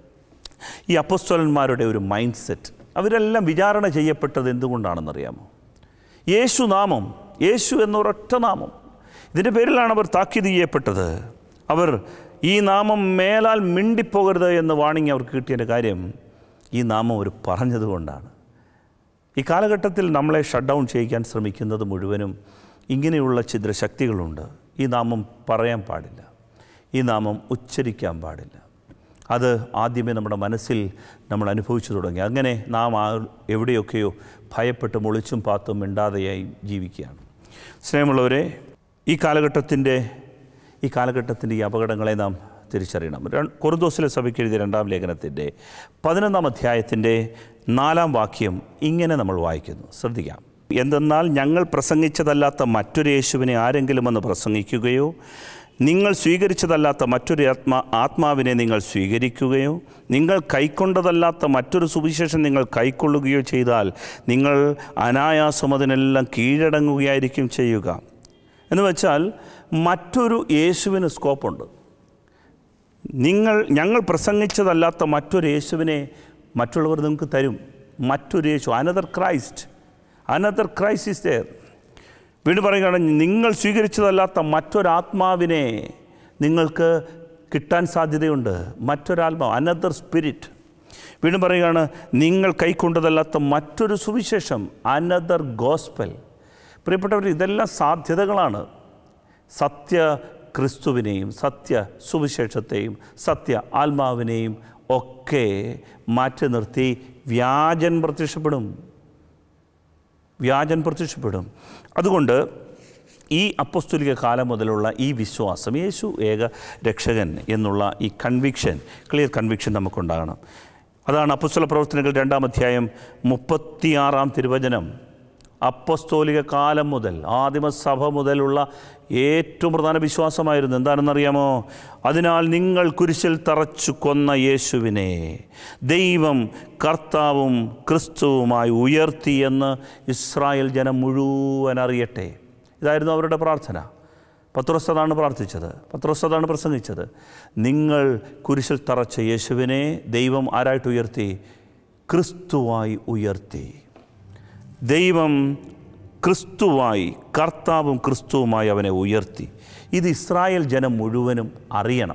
ഈ അപ്പസ്തോലന്മാരുടെ ഒരു മൈൻഡ് സെറ്റ് അവരെല്ലാം വിചാരണ ചെയ്യപ്പെട്ടത് എന്തുകൊണ്ടാണെന്നറിയാമോ യേശു നാമം യേശു എന്നൊരൊറ്റ നാമം ഇതിൻ്റെ പേരിലാണ് അവർ താക്കീത് ചെയ്യപ്പെട്ടത് അവർ ഈ നാമം മേലാൽ മിണ്ടിപ്പോകരുത് എന്ന് വാണിങ് അവർക്ക് കിട്ടിയതിൻ്റെ കാര്യം ഈ നാമം അവർ പറഞ്ഞതുകൊണ്ടാണ് ഈ കാലഘട്ടത്തിൽ നമ്മളെ ഷട്ട് ഡൗൺ ചെയ്യിക്കാൻ ശ്രമിക്കുന്നത് മുഴുവനും ഇങ്ങനെയുള്ള ഛിദ്രശക്തികളുണ്ട് ഈ നാമം പറയാൻ പാടില്ല ഈ നാമം ഉച്ചരിക്കാൻ പാടില്ല അത് ആദ്യമേ നമ്മുടെ മനസ്സിൽ നമ്മൾ അനുഭവിച്ചു തുടങ്ങി അങ്ങനെ നാം ആ എവിടെയൊക്കെയോ ഭയപ്പെട്ട് മുളിച്ചും പാത്തും മിണ്ടാതെയായി ജീവിക്കുകയാണ് സ്നേഹമുള്ളവരെ ഈ കാലഘട്ടത്തിൻ്റെ ഈ കാലഘട്ടത്തിൻ്റെ ഈ അപകടങ്ങളെ നാം തിരിച്ചറിയണം ര- കൊറിന്തോസിലെ സഭയ്ക്ക് എഴുതിയ രണ്ടാം ലേഖനത്തിൻ്റെ പതിനൊന്നാം അധ്യായത്തിൻ്റെ നാലാം വാക്യം ഇങ്ങനെ നമ്മൾ വായിക്കുന്നു ശ്രദ്ധിക്കാം എന്തെന്നാൽ ഞങ്ങൾ പ്രസംഗിച്ചതല്ലാത്ത മറ്റൊരു യേശുവിനെ ആരെങ്കിലും ഒന്ന് പ്രസംഗിക്കുകയോ നിങ്ങൾ സ്വീകരിച്ചതല്ലാത്ത മറ്റൊരു ആത്മാ ആത്മാവിനെ നിങ്ങൾ സ്വീകരിക്കുകയോ നിങ്ങൾ കൈക്കൊണ്ടതല്ലാത്ത മറ്റൊരു സുവിശേഷം നിങ്ങൾ കൈക്കൊള്ളുകയോ ചെയ്താൽ നിങ്ങൾ അനായാസം അതിനെല്ലാം കീഴടങ്ങുകയായിരിക്കും ചെയ്യുക എന്ന് വെച്ചാൽ മറ്റൊരു യേശുവിന് സ്കോപ്പുണ്ട് നിങ്ങൾ ഞങ്ങൾ പ്രസംഗിച്ചതല്ലാത്ത മറ്റൊരു യേശുവിനെ മറ്റുള്ളവർ നിങ്ങൾക്ക് തരും മറ്റൊരു യേശു another Christ another Christ is there വീണ്ടും പറയുകയാണ് നിങ്ങൾ സ്വീകരിച്ചതല്ലാത്ത മറ്റൊരാത്മാവിനെ നിങ്ങൾക്ക് കിട്ടാൻ സാധ്യതയുണ്ട് മറ്റൊരാത്മാവ് അനദർ സ്പിരിറ്റ് വീണ്ടും പറയുകയാണ് നിങ്ങൾ കൈക്കൊണ്ടതല്ലാത്ത മറ്റൊരു സുവിശേഷം അനദർ ഗോസ്പൽ പ്രിയപ്പെട്ടവർ ഇതെല്ലാം സാധ്യതകളാണ് സത്യ ക്രിസ്തുവിനെയും സത്യ സുവിശേഷത്തെയും സത്യ ആത്മാവിനെയും ഒക്കെ മാറ്റി നിർത്തി വ്യാജൻ പ്രത്യക്ഷപ്പെടും വ്യാജൻ പ്രത്യക്ഷപ്പെടും അതുകൊണ്ട് ഈ അപ്പസ്തുലിക കാലം മുതലുള്ള ഈ വിശ്വാസം യേശു ഏക രക്ഷകൻ എന്നുള്ള ഈ കൺവിക്ഷൻ ക്ലിയർ കൺവിക്ഷൻ നമുക്കുണ്ടാകണം അതാണ് അപ്പസ്തുല പ്രവർത്തനങ്ങൾ രണ്ടാം അധ്യായം മുപ്പത്തിയാറാം തിരുവചനം അപ്പസ്തോലിക കാലം മുതൽ ആദിമസഭ മുതലുള്ള ഏറ്റവും പ്രധാന വിശ്വാസമായിരുന്നു എന്താണെന്നറിയാമോ അതിനാൽ നിങ്ങൾ കുരിശിൽ തറച്ചു കൊന്ന യേശുവിനെ ദൈവം കർത്താവും ക്രിസ്തുവുമായി ഉയർത്തിയെന്ന് ഇസ്രായേൽ ജനം മുഴുവൻ അറിയട്ടെ ഇതായിരുന്നു അവരുടെ പ്രാർത്ഥന പത്രോസ് അതാണ് പ്രാർത്ഥിച്ചത് പത്രോസ് അതാണ് പ്രസംഗിച്ചത് നിങ്ങൾ കുരിശിൽ തറച്ച യേശുവിനെ ദൈവം ആരായിട്ട് ഉയർത്തി ക്രിസ്തുവായി ഉയർത്തി ദൈവം ക്രിസ്തുവായി കർത്താവും ക്രിസ്തുവുമായി അവനെ ഉയർത്തി ഇത് ഇസ്രായേൽ ജനം മുഴുവനും അറിയണം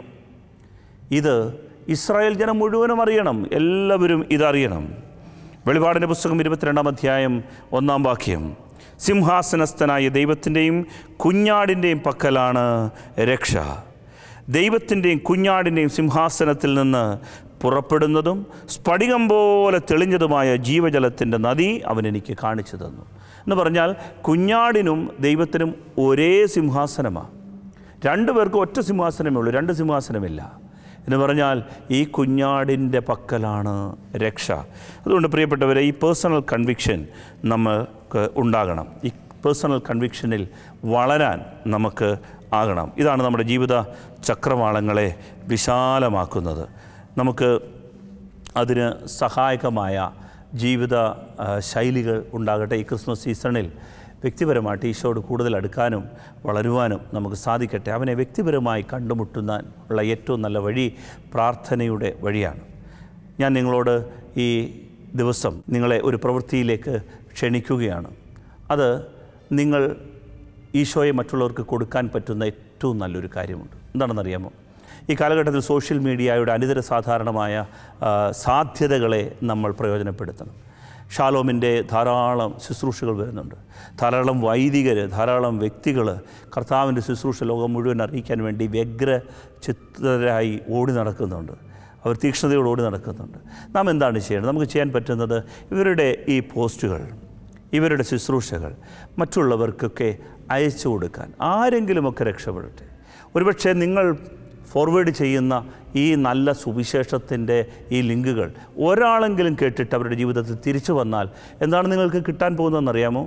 ഇത് ഇസ്രായേൽ ജനം മുഴുവനും അറിയണം എല്ലാവരും ഇതറിയണം വെളിപാടിൻ്റെ പുസ്തകം ഇരുപത്തിരണ്ടാം അധ്യായം ഒന്നാം വാക്യം സിംഹാസനസ്ഥനായ ദൈവത്തിൻ്റെയും കുഞ്ഞാടിൻ്റെയും പക്കലാണ് രക്ഷ ദൈവത്തിൻ്റെയും കുഞ്ഞാടിൻ്റെയും സിംഹാസനത്തിൽ നിന്ന് പുറപ്പെടുന്നതും സ്ഫടികം പോലെ തെളിഞ്ഞതുമായ ജീവജലത്തിൻ്റെ നദി അവൻ എനിക്ക് കാണിച്ചു തന്നു എന്ന് പറഞ്ഞാൽ കുഞ്ഞാടിനും ദൈവത്തിനും ഒരേ സിംഹാസനമാണ് രണ്ടു പേർക്കും ഒറ്റ സിംഹാസനമേ ഉള്ളൂ രണ്ട് സിംഹാസനമില്ല എന്ന് പറഞ്ഞാൽ ഈ കുഞ്ഞാടിൻ്റെ പക്കലാണ് രക്ഷ അതുകൊണ്ട് പ്രിയപ്പെട്ടവരെ ഈ പേഴ്സണൽ കൺവിക്ഷൻ നമുക്ക് ഉണ്ടാകണം ഈ പേഴ്സണൽ കൺവിക്ഷനിൽ വളരാൻ നമുക്ക് ആകണം ഇതാണ് നമ്മുടെ ജീവിത ചക്രവാളങ്ങളെ വിശാലമാക്കുന്നത് നമുക്ക് അതിന് സഹായകമായ ജീവിത ആ, ശൈലികൾ ഉണ്ടാകട്ടെ ഈ ക്രിസ്മസ് സീസണിൽ വ്യക്തിപരമായിട്ട് ഈശോയോട് കൂടുതൽ അടുക്കാനും വളരുവാനും നമുക്ക് സാധിക്കട്ടെ അവനെ വ്യക്തിപരമായി കണ്ടുമുട്ടുന്ന ഉള്ള ഏറ്റവും നല്ല വഴി പ്രാർത്ഥനയുടെ വഴിയാണ് ഞാൻ നിങ്ങളോട് ഈ ദിവസം നിങ്ങളെ ഒരു പ്രവൃത്തിയിലേക്ക് ക്ഷണിക്കുകയാണ് അത് നിങ്ങൾ ഈശോയെ മറ്റുള്ളവർക്ക് കൊടുക്കാൻ പറ്റുന്ന ഏറ്റവും നല്ലൊരു കാര്യമുണ്ട് എന്താണെന്നറിയാമോ ഈ കാലഘട്ടത്തിൽ സോഷ്യൽ മീഡിയയുടെ അനിതര സാധാരണമായ ആ, സാധ്യതകളെ നമ്മൾ പ്രയോജനപ്പെടുത്തണം ഷാലോമിൻ്റെ ധാരാളം ശുശ്രൂഷകൾ വരുന്നുണ്ട് ധാരാളം വൈദികർ ധാരാളം വ്യക്തികൾ കർത്താവിൻ്റെ ശുശ്രൂഷ ലോകം മുഴുവൻ അറിയിക്കാൻ വേണ്ടി വ്യഗ്ര ചിത്തരായി ഓടി നടക്കുന്നുണ്ട് അവർ തീക്ഷ്ണതയോട് ഓടി നടക്കുന്നുണ്ട് നാം എന്താണ് ചെയ്യേണ്ടത് നമുക്ക് ചെയ്യാൻ പറ്റുന്നത് ഇവരുടെ ഈ പോസ്റ്റുകൾ ഇവരുടെ ശുശ്രൂഷകൾ മറ്റുള്ളവർക്കൊക്കെ അയച്ചു കൊടുക്കാൻ ആരെങ്കിലുമൊക്കെ രക്ഷപ്പെടട്ടെ ഒരുപക്ഷെ നിങ്ങൾ ഫോർവേഡ് ചെയ്യുന്ന ഈ നല്ല സുവിശേഷത്തിൻ്റെ ഈ ലിങ്കുകൾ ഒരാളെങ്കിലും കേട്ടിട്ട് അവരുടെ ജീവിതത്തിൽ തിരിച്ചു വന്നാൽ എന്താണ് നിങ്ങൾക്ക് കിട്ടാൻ പോകുന്നതെന്നറിയാമോ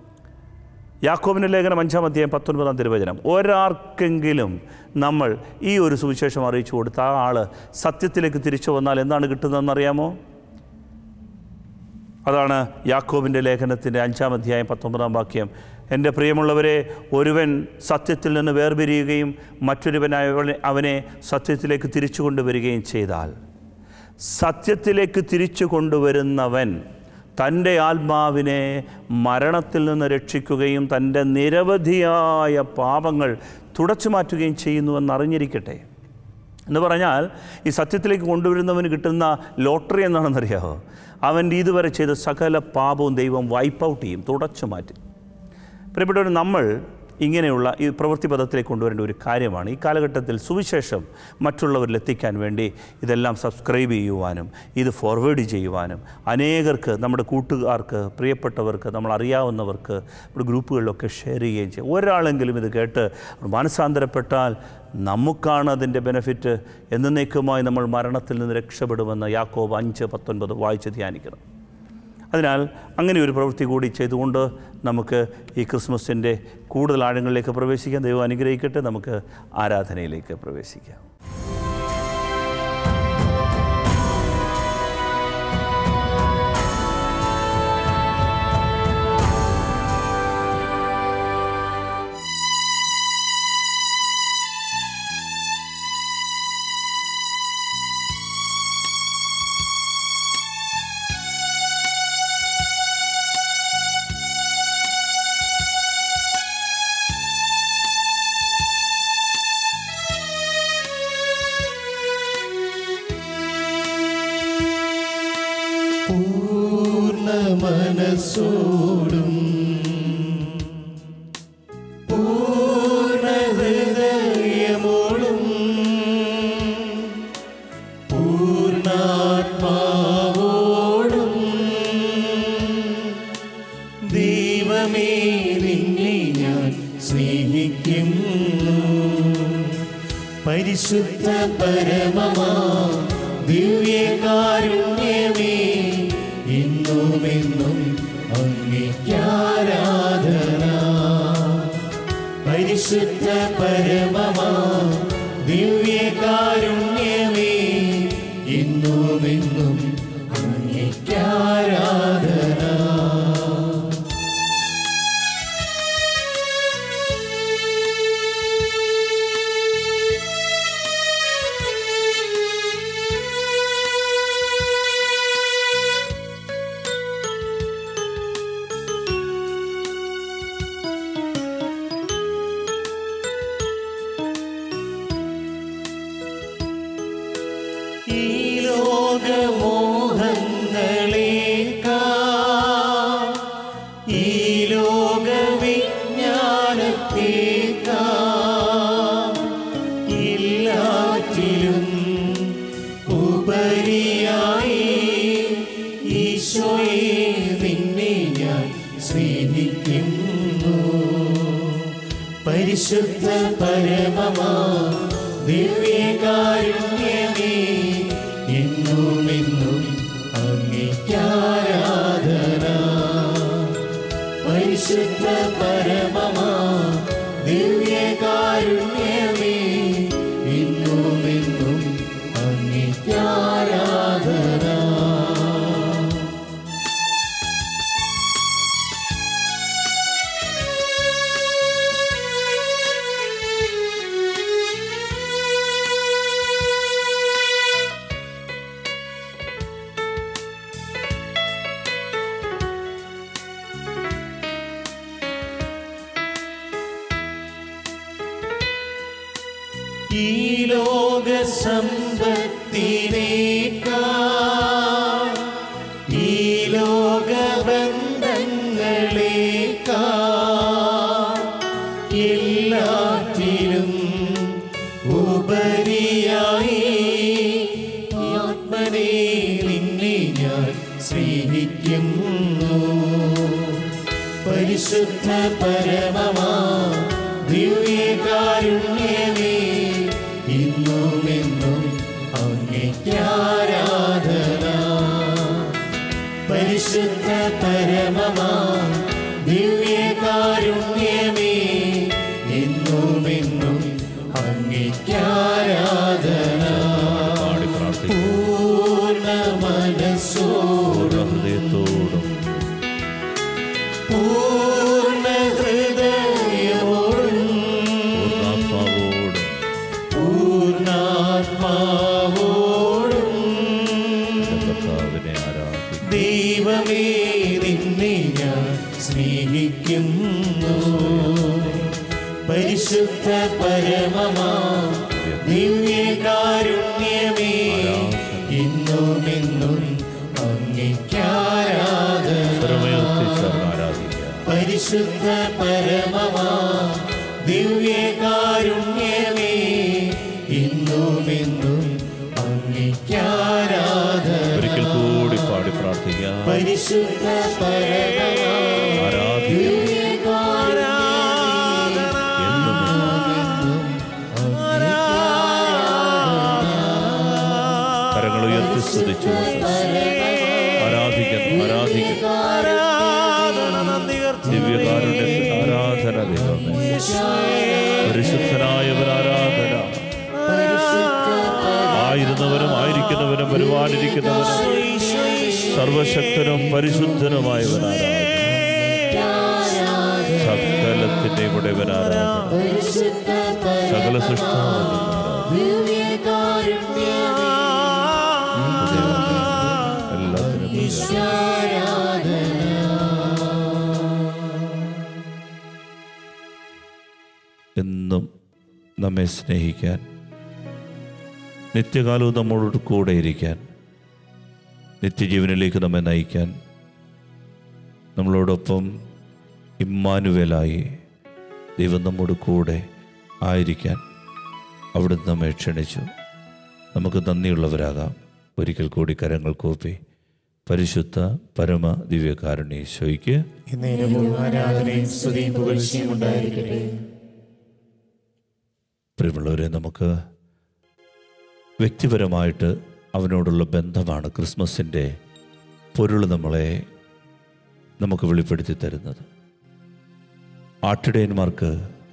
യാക്കോബിൻ്റെ ലേഖനം അഞ്ചാം അധ്യായം പത്തൊൻപതാം തിരുവചനം ഒരാർക്കെങ്കിലും നമ്മൾ ഈ ഒരു സുവിശേഷം അറിയിച്ചു കൊടുത്ത ആ ആൾ സത്യത്തിലേക്ക് തിരിച്ചു വന്നാൽ എന്താണ് കിട്ടുന്നതെന്നറിയാമോ അതാണ് യാക്കോബിൻ്റെ ലേഖനത്തിൻ്റെ അഞ്ചാം അധ്യായം പത്തൊമ്പതാം വാക്യം എൻ്റെ പ്രിയമുള്ളവരെ ഒരുവൻ സത്യത്തിൽ നിന്ന് വേർപിരിയുകയും മറ്റൊരുവനായ അവനെ സത്യത്തിലേക്ക് തിരിച്ചു കൊണ്ടുവരികയും ചെയ്താൽ സത്യത്തിലേക്ക് തിരിച്ചു കൊണ്ടുവരുന്നവൻ തൻ്റെ ആത്മാവിനെ മരണത്തിൽ നിന്ന് രക്ഷിക്കുകയും തൻ്റെ നിരവധിയായ പാപങ്ങൾ തുടച്ചു മാറ്റുകയും ചെയ്യുന്നുവെന്ന് അറിഞ്ഞിരിക്കട്ടെ എന്ന് പറഞ്ഞാൽ ഈ സത്യത്തിലേക്ക് കൊണ്ടുവരുന്നവന് കിട്ടുന്ന ലോട്ടറി എന്താണെന്നറിയാമോ അവൻ്റെ ഇതുവരെ ചെയ്ത സകല പാപവും ദൈവം വൈപ്പ് ഔട്ട് ചെയ്യും തുടച്ചു മാറ്റും പ്രിയപ്പെട്ടവർ നമ്മൾ ഇങ്ങനെയുള്ള ഈ പ്രവൃത്തി പദത്തിലേക്ക് കൊണ്ടുവരേണ്ട ഒരു കാര്യമാണ് ഈ കാലഘട്ടത്തിൽ സുവിശേഷം മറ്റുള്ളവരിൽ എത്തിക്കാൻ വേണ്ടി ഇതെല്ലാം സബ്സ്ക്രൈബ് ചെയ്യുവാനും ഇത് ഫോർവേഡ് ചെയ്യുവാനും അനേകർക്ക് നമ്മുടെ കൂട്ടുകാർക്ക് പ്രിയപ്പെട്ടവർക്ക് നമ്മൾ അറിയാവുന്നവർക്ക് നമ്മുടെ ഗ്രൂപ്പുകളിലൊക്കെ ഷെയർ ചെയ്യുകയും ചെയ്യും ഒരാളെങ്കിലും ഇത് കേട്ട് മാനസാന്തരപ്പെട്ടാൽ നമുക്കാണ് അതിൻ്റെ ബെനിഫിറ്റ് എന്നേക്കുമായി നമ്മൾ മരണത്തിൽ നിന്ന് രക്ഷപ്പെടുമെന്ന് യാക്കോബ് അഞ്ച് പത്തൊൻപത് വായിച്ച് ധ്യാനിക്കണം അതിനാൽ അങ്ങനെ ഒരു പ്രവൃത്തി കൂടി ചെയ്തുകൊണ്ട് നമുക്ക് ഈ ക്രിസ്മസിൻ്റെ കൂടുതൽ ആഴങ്ങളിലേക്ക് പ്രവേശിക്കാൻ ദൈവം അനുഗ്രഹിക്കട്ടെ നമുക്ക് ആരാധനയിലേക്ക് പ്രവേശിക്കാം യേശുവേ മനസ്സോടും പൂർണ്ണ ഹൃദയമോടും പൂർണ്ണാത്മാവോടും ദൈവമേ നിന്നെ ഞാൻ സ്നേഹിക്കുന്നു പരിശുദ്ധ പരമമാ ദിവ്യകാരുണ്യമേ എന്നുമെന്നും അംഗീകാരാധന പരിശുദ്ധ പരമമാ ദിവ്യകാരുണ്യമേ എന്നുമെന്നും അംഗീകാരാധന ഈ ലോകമോഹങ്ങളേക്കാ ഈ ലോകവിജ്ഞാനത്തേക്കാ എല്ലാറ്റിലും ഉപരിയായി ഈശോയെ നിന്നെ ഞാൻ സ്നേഹിക്കുന്നു പരിശുദ്ധ പരമമാ ദിവ്യകാരുണ്യമേ എന്നുമെന്നും അംഗീകാരാധന പരിശുദ്ധ പരമമാ ദിവ്യകാരുണ്യമേ എന്നുമെന്നും അംഗീകാരാധന ഈ ലോക സമ്പത്തിനേക്കാ ഈ ലോക ബന്ധങ്ങളേക്കാ എല്ലാറ്റിലും ഉപരിയായി ആത്മനെ നിന്നെ ഞാൻ സ്നേഹിക്കുന്നു പരിശുദ്ധ പരമമാ ദിവ്യകാരുണ്യമേ ഇന്നുമെന്നും അംഗീകാരാധന പരിശുദ്ധ പരമമാ ദിവ്യകാരുണ്യമേ എന്നുമെന്നും അംഗീകാരാധന പാടി പ്രാർത്ഥിക്കും പൂർണ്ണ മനസ്സോടും ഹൃദയത്തോടും പൂർണ്ണ ഹൃദയമോടും പൂർണ്ണാത്മാവോടും പൂർണ്ണാത്മാവോടും കർത്താവിനെ ആരാധിക്കും ദൈവമേ നിന്നെ ഞാൻ സ്നേഹിക്കുന്നു പരിശുദ്ധ പരമമാ ദിവ്യകാരുണ്യമേ ഇന്നുമെന്നും അംഗീകാരാധന സ്വരമേർത്തിച്ചവർ ആരാധിക്കാം പരിശുദ്ധ പരമമാ ദിവ്യകാരുണ്യമേ ഇന്നുമെന്നും അംഗീകാരാധന ഒരിക്കൽ കൂടി പാടി പ്രാർത്ഥിക്കാം പരിശുദ്ധ പരമമാ ആരാധിക്കാം എന്നും കരങ്ങൾ ഉയർത്തി സ്തുതിച്ചു ആരാധിക്കുന്നു ആരാധിക്കുന്നു ദിവ്യകാരുണ്യത്തിന് ആരാധന ദൈവമേ പരിശുദ്ധനായവൻ ആരാധന ആയിരുന്നവനും ആയിരിക്കുന്നവനും വരുവാനിരിക്കുന്നവനും സർവശക്തനും പരിശുദ്ധനുമായവൻ ആരാധന സകലത്തിന്റെയും ഉടയവൻ ആരാധന സകല സൃഷ്ടാവിനും എല്ലാത്തിനും എന്നും നമ്മെ സ്നേഹിക്കാൻ നിത്യകാലവും നമ്മളോട് കൂടെ ഇരിക്കാൻ നിത്യജീവനിലേക്ക് നമ്മെ നയിക്കാൻ നമ്മളോടൊപ്പം ഇമ്മാനുവേലായി ദൈവം നമ്മോട് കൂടെ ആയിരിക്കാൻ അവിടുന്ന് നമ്മെ ക്ഷണിച്ചു നമുക്ക് നന്ദിയുള്ളവരാകാം ഒരിക്കൽ കൂടി കരങ്ങൾ കൂപ്പി പരിശുദ്ധ പരമ ദിവ്യകാരുണ്യേശോയ്ക്ക് എന്നേരവും ആരാധനയും സ്തുതിയും പുകഴ്ചയും ഉണ്ടായിരിക്കട്ടെ പ്രിയമുള്ളവരെ നമുക്ക് വ്യക്തിപരമായിട്ട് അവനോടുള്ള ബന്ധമാണ് ക്രിസ്മസിൻ്റെ പൊരുൾ നമ്മളെ നമുക്ക് വെളിപ്പെടുത്തി തരുന്നത് ആട്ടിടയന്മാർക്ക്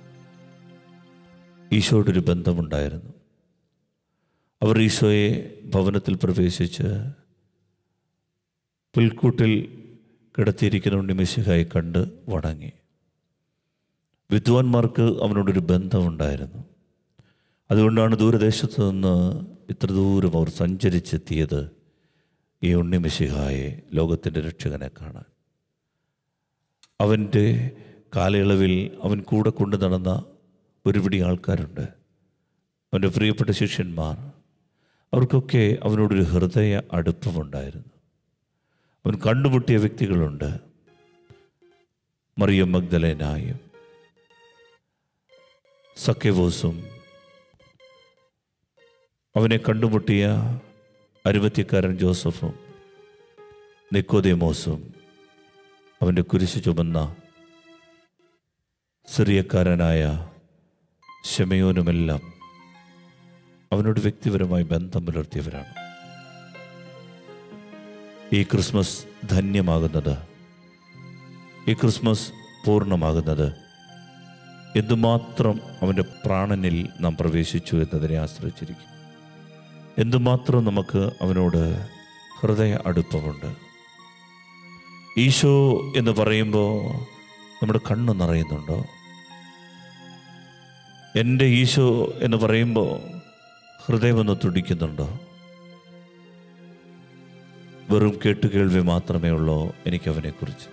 ഈശോയോടൊരു ബന്ധമുണ്ടായിരുന്നു അവർ ഈശോയെ ഭവനത്തിൽ പ്രവേശിച്ച് പുൽക്കൂട്ടിൽ കിടത്തിയിരിക്കുന്ന ഉണ്ണിമിശിഹായി കണ്ട് വണങ്ങി വിദ്വാൻമാർക്ക് അവനോടൊരു ബന്ധമുണ്ടായിരുന്നു അതുകൊണ്ടാണ് ദൂരദേശത്ത് നിന്ന് ഇത്ര ദൂരം അവർ സഞ്ചരിച്ചെത്തിയത് ഈ ഉണ്ണിമിശിഹായെ ലോകത്തിൻ്റെ രക്ഷകനെ കാണാൻ അവൻ്റെ കാലയളവിൽ അവൻ കൂടെ കൊണ്ടു നടന്ന ഒരുപിടി ആൾക്കാരുണ്ട് അവൻ്റെ പ്രിയപ്പെട്ട ശിഷ്യന്മാർ അവർക്കൊക്കെ അവനോടൊരു ഹൃദയ അടുപ്പമുണ്ടായിരുന്നു അവൻ കണ്ടുമുട്ടിയ വ്യക്തികളുണ്ട് മറിയം മഗ്ദലേനായും സഖ്യവോസും അവനെ കണ്ടുമുട്ടിയ അരുമത്യക്കാരൻ ജോസഫും നിക്കോദേമോസും അവൻ്റെ കുരിശ് ചുമന്ന സിറിയക്കാരനായ ഷെമയോനുമെല്ലാം അവനോട് വ്യക്തിപരമായി ബന്ധം പുലർത്തിയവരാണ് ഈ ക്രിസ്മസ് ധന്യമാകുന്നത് ഈ ക്രിസ്മസ് പൂർണ്ണമാകുന്നത് എന്തുമാത്രം അവൻ്റെ പ്രാണനിൽ നാം പ്രവേശിച്ചു എന്നതിനെ ആശ്രയിച്ചിരിക്കും എന്തുമാത്രം നമുക്ക് അവനോട് ഹൃദയ അടുപ്പമുണ്ട് ഈശോ എന്ന് പറയുമ്പോൾ നമ്മുടെ കണ്ണ് നിറയുന്നുണ്ടോ എൻ്റെ ഈശോ എന്ന് പറയുമ്പോൾ ഹൃദയമൊന്ന് തുടിക്കുന്നുണ്ടോ വെറും കേട്ടുകേൾവി മാത്രമേ ഉള്ളൂ എനിക്കവനെക്കുറിച്ച്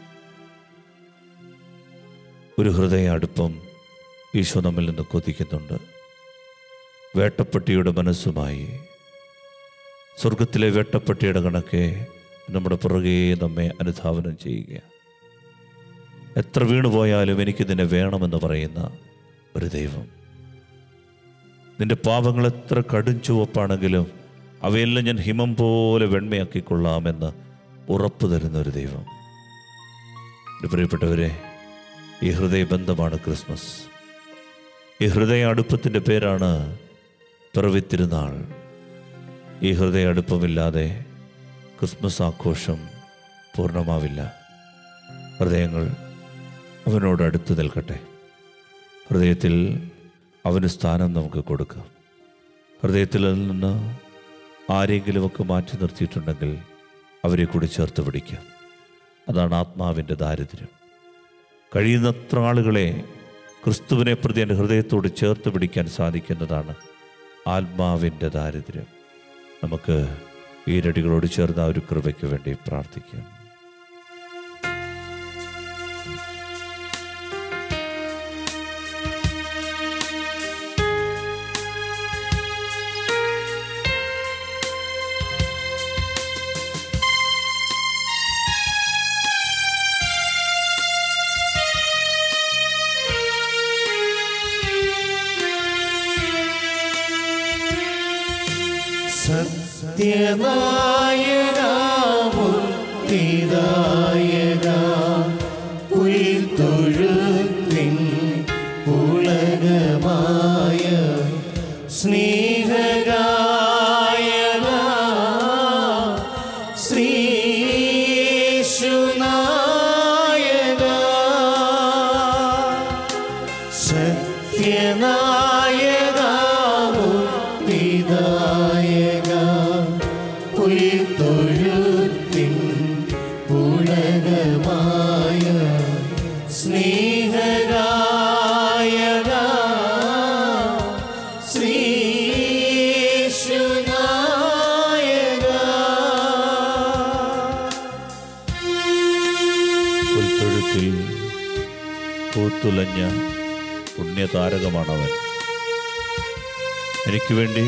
ഒരു ഹൃദയ അടുപ്പം ഈശോ നമ്മിൽ നിന്ന് കൊതിക്കുന്നുണ്ട് വേട്ടപ്പട്ടിയുടെ മനസ്സുമായി സ്വർഗത്തിലെ വേട്ടപ്പട്ടിയുടെ കണക്കെ നമ്മുടെ പുറകെ നമ്മെ അനുധാവനം ചെയ്യുക എത്ര വീണുപോയാലും എനിക്കിതിനെ വേണമെന്ന് പറയുന്ന ഒരു ദൈവം നിന്റെ പാപങ്ങൾ എത്ര കടും ചുവപ്പാണെങ്കിലും അവയെല്ലാം ഞാൻ ഹിമം പോലെ വെണ്മയാക്കിക്കൊള്ളാമെന്ന് ഉറപ്പു തരുന്ന ഒരു ദൈവം എൻ്റെ പ്രിയപ്പെട്ടവരെ ഈ ഹൃദയബന്ധമാണ് ക്രിസ്മസ് ഈ ഹൃദയ അടുപ്പത്തിൻ്റെ പേരാണ് പിറവിത്തിരുന്നാൾ ഈ ഹൃദയ അടുപ്പമില്ലാതെ ക്രിസ്മസ് ആഘോഷം പൂർണ്ണമാവില്ല ഹൃദയങ്ങൾ അവനോട് അടുത്ത് നിൽക്കട്ടെ ഹൃദയത്തിൽ അവന് സ്ഥാനം നമുക്ക് കൊടുക്കാം ഹൃദയത്തിൽ നിന്ന് ആരെങ്കിലുമൊക്കെ മാറ്റി നിർത്തിയിട്ടുണ്ടെങ്കിൽ അവരെ കൂടി ചേർത്ത് പിടിക്കാം അതാണ് ആത്മാവിൻ്റെ ദാരിദ്ര്യം കഴിയുന്നത്ര ആളുകളെ ക്രിസ്തുവിനെ പ്രതി എൻ്റെ ഹൃദയത്തോട് ചേർത്ത് പിടിക്കാൻ സാധിക്കുന്നതാണ് ആത്മാവിൻ്റെ ദാരിദ്ര്യം നമുക്ക് ഈരടികളോട് ചേർന്ന ആ ഒരു കൃപയ്ക്ക് വേണ്ടി പ്രാർത്ഥിക്കാം സത്യനായക പുൽത്തൊഴുത്തിൻ ഉലകമായ സ്നേഹഗായക ശ്രീശുനായക സത്യനായക മുക്തിദായക പുൽത്തൊഴുത്തിൻ ഉലകമായ സ്നേഹഗായക ശ്രീശുനായക പുൽത്തൊഴുത്തിൽ പൂത്തുലഞ്ഞ പുണ്യതാരകമാണവൻ എനിക്ക് വേണ്ടി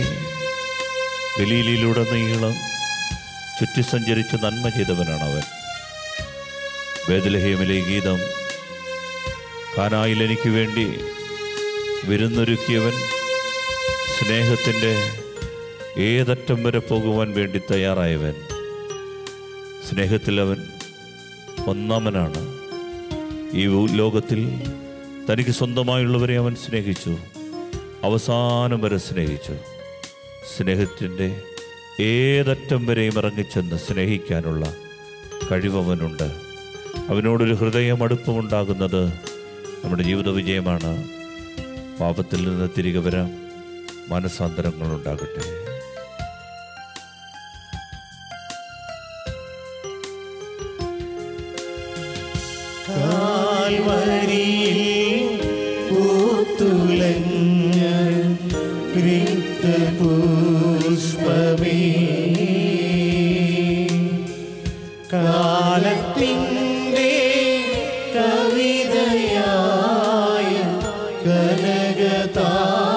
ഗലീലിയിലൂടെ നീളം ചുറ്റി സഞ്ചരിച്ച് നന്മ ചെയ്തവനാണവൻ ബേദലഹീമിലെ ഈ ഗീതം കാനായിൽ എനിക്ക് വേണ്ടി വിരുന്നൊരുക്കിയവൻ സ്നേഹത്തിൻ്റെ ഏതറ്റം വരെ പോകുവാൻ വേണ്ടി തയ്യാറായവൻ സ്നേഹത്തിൽ അവൻ ഒന്നാമനാണ് ഈ ലോകത്തിൽ തനിക്ക് സ്വന്തമായുള്ളവരെ അവൻ സ്നേഹിച്ചു അവസാനം വരെ സ്നേഹിച്ചു സ്നേഹത്തിൻ്റെ ഏതറ്റം വരെയും ഇറങ്ങിച്ചെന്ന് സ്നേഹിക്കാനുള്ള കഴിവവനുണ്ട് അവനോടൊരു ഹൃദയം അടുപ്പമുണ്ടാകുന്നത് നമ്മുടെ ജീവിത വിജയമാണ് പാപത്തിൽ നിന്ന് തിരികെ വരാം മനസാന്തരങ്ങളുണ്ടാകട്ടെ കാൽവരിയിൽ പൂത്തുലഞ്ഞ രക്തപുഷ്പമേ കാലത്തിൻ്റെ കവിതയായ കനകതാരമേ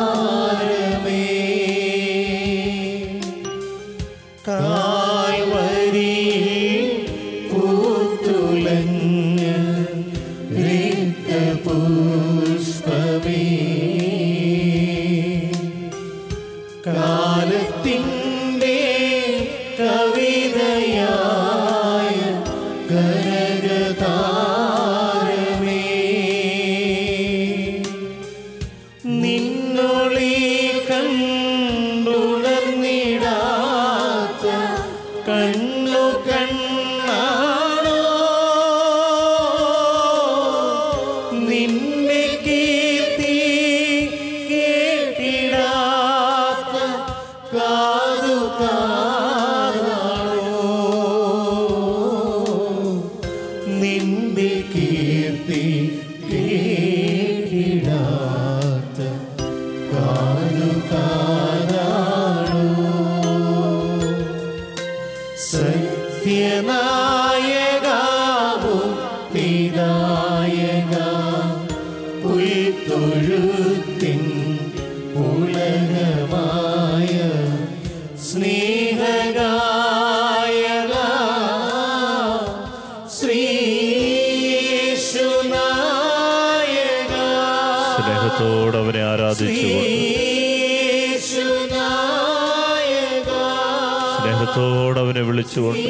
കാൽവരിയിൽ പൂത്തുലഞ്ഞ രക്തപുഷ്പമേ കാലത്തിൻ്റെ കവിതയായ കനകതാരമേ നിന്നൊളി കണ്ടുണർന്നിടാത്ത കണ്ണു കണ്ണാണോ നിന്റെ കീർത്തി കേട്ടിടാത്ത കാതു കാതാണോ നിന്റെ കീർത്തി കേട്ടിടാത്ത കാതു കാതാണോ സത്യനായകാമുക്തിദായക പുൽത്തൊഴുത്തിൻ ഉലകമായ സ്നേഹഗായക ശ്രീയേശുനായക സ്നേഹത്തോടെ അവനെ ആരാധിച്ചുകൊണ്ട് ശ്രീയേശുനായക സ്നേഹത്തോടെ അവനെ വിളിച്ചുകൊണ്ട്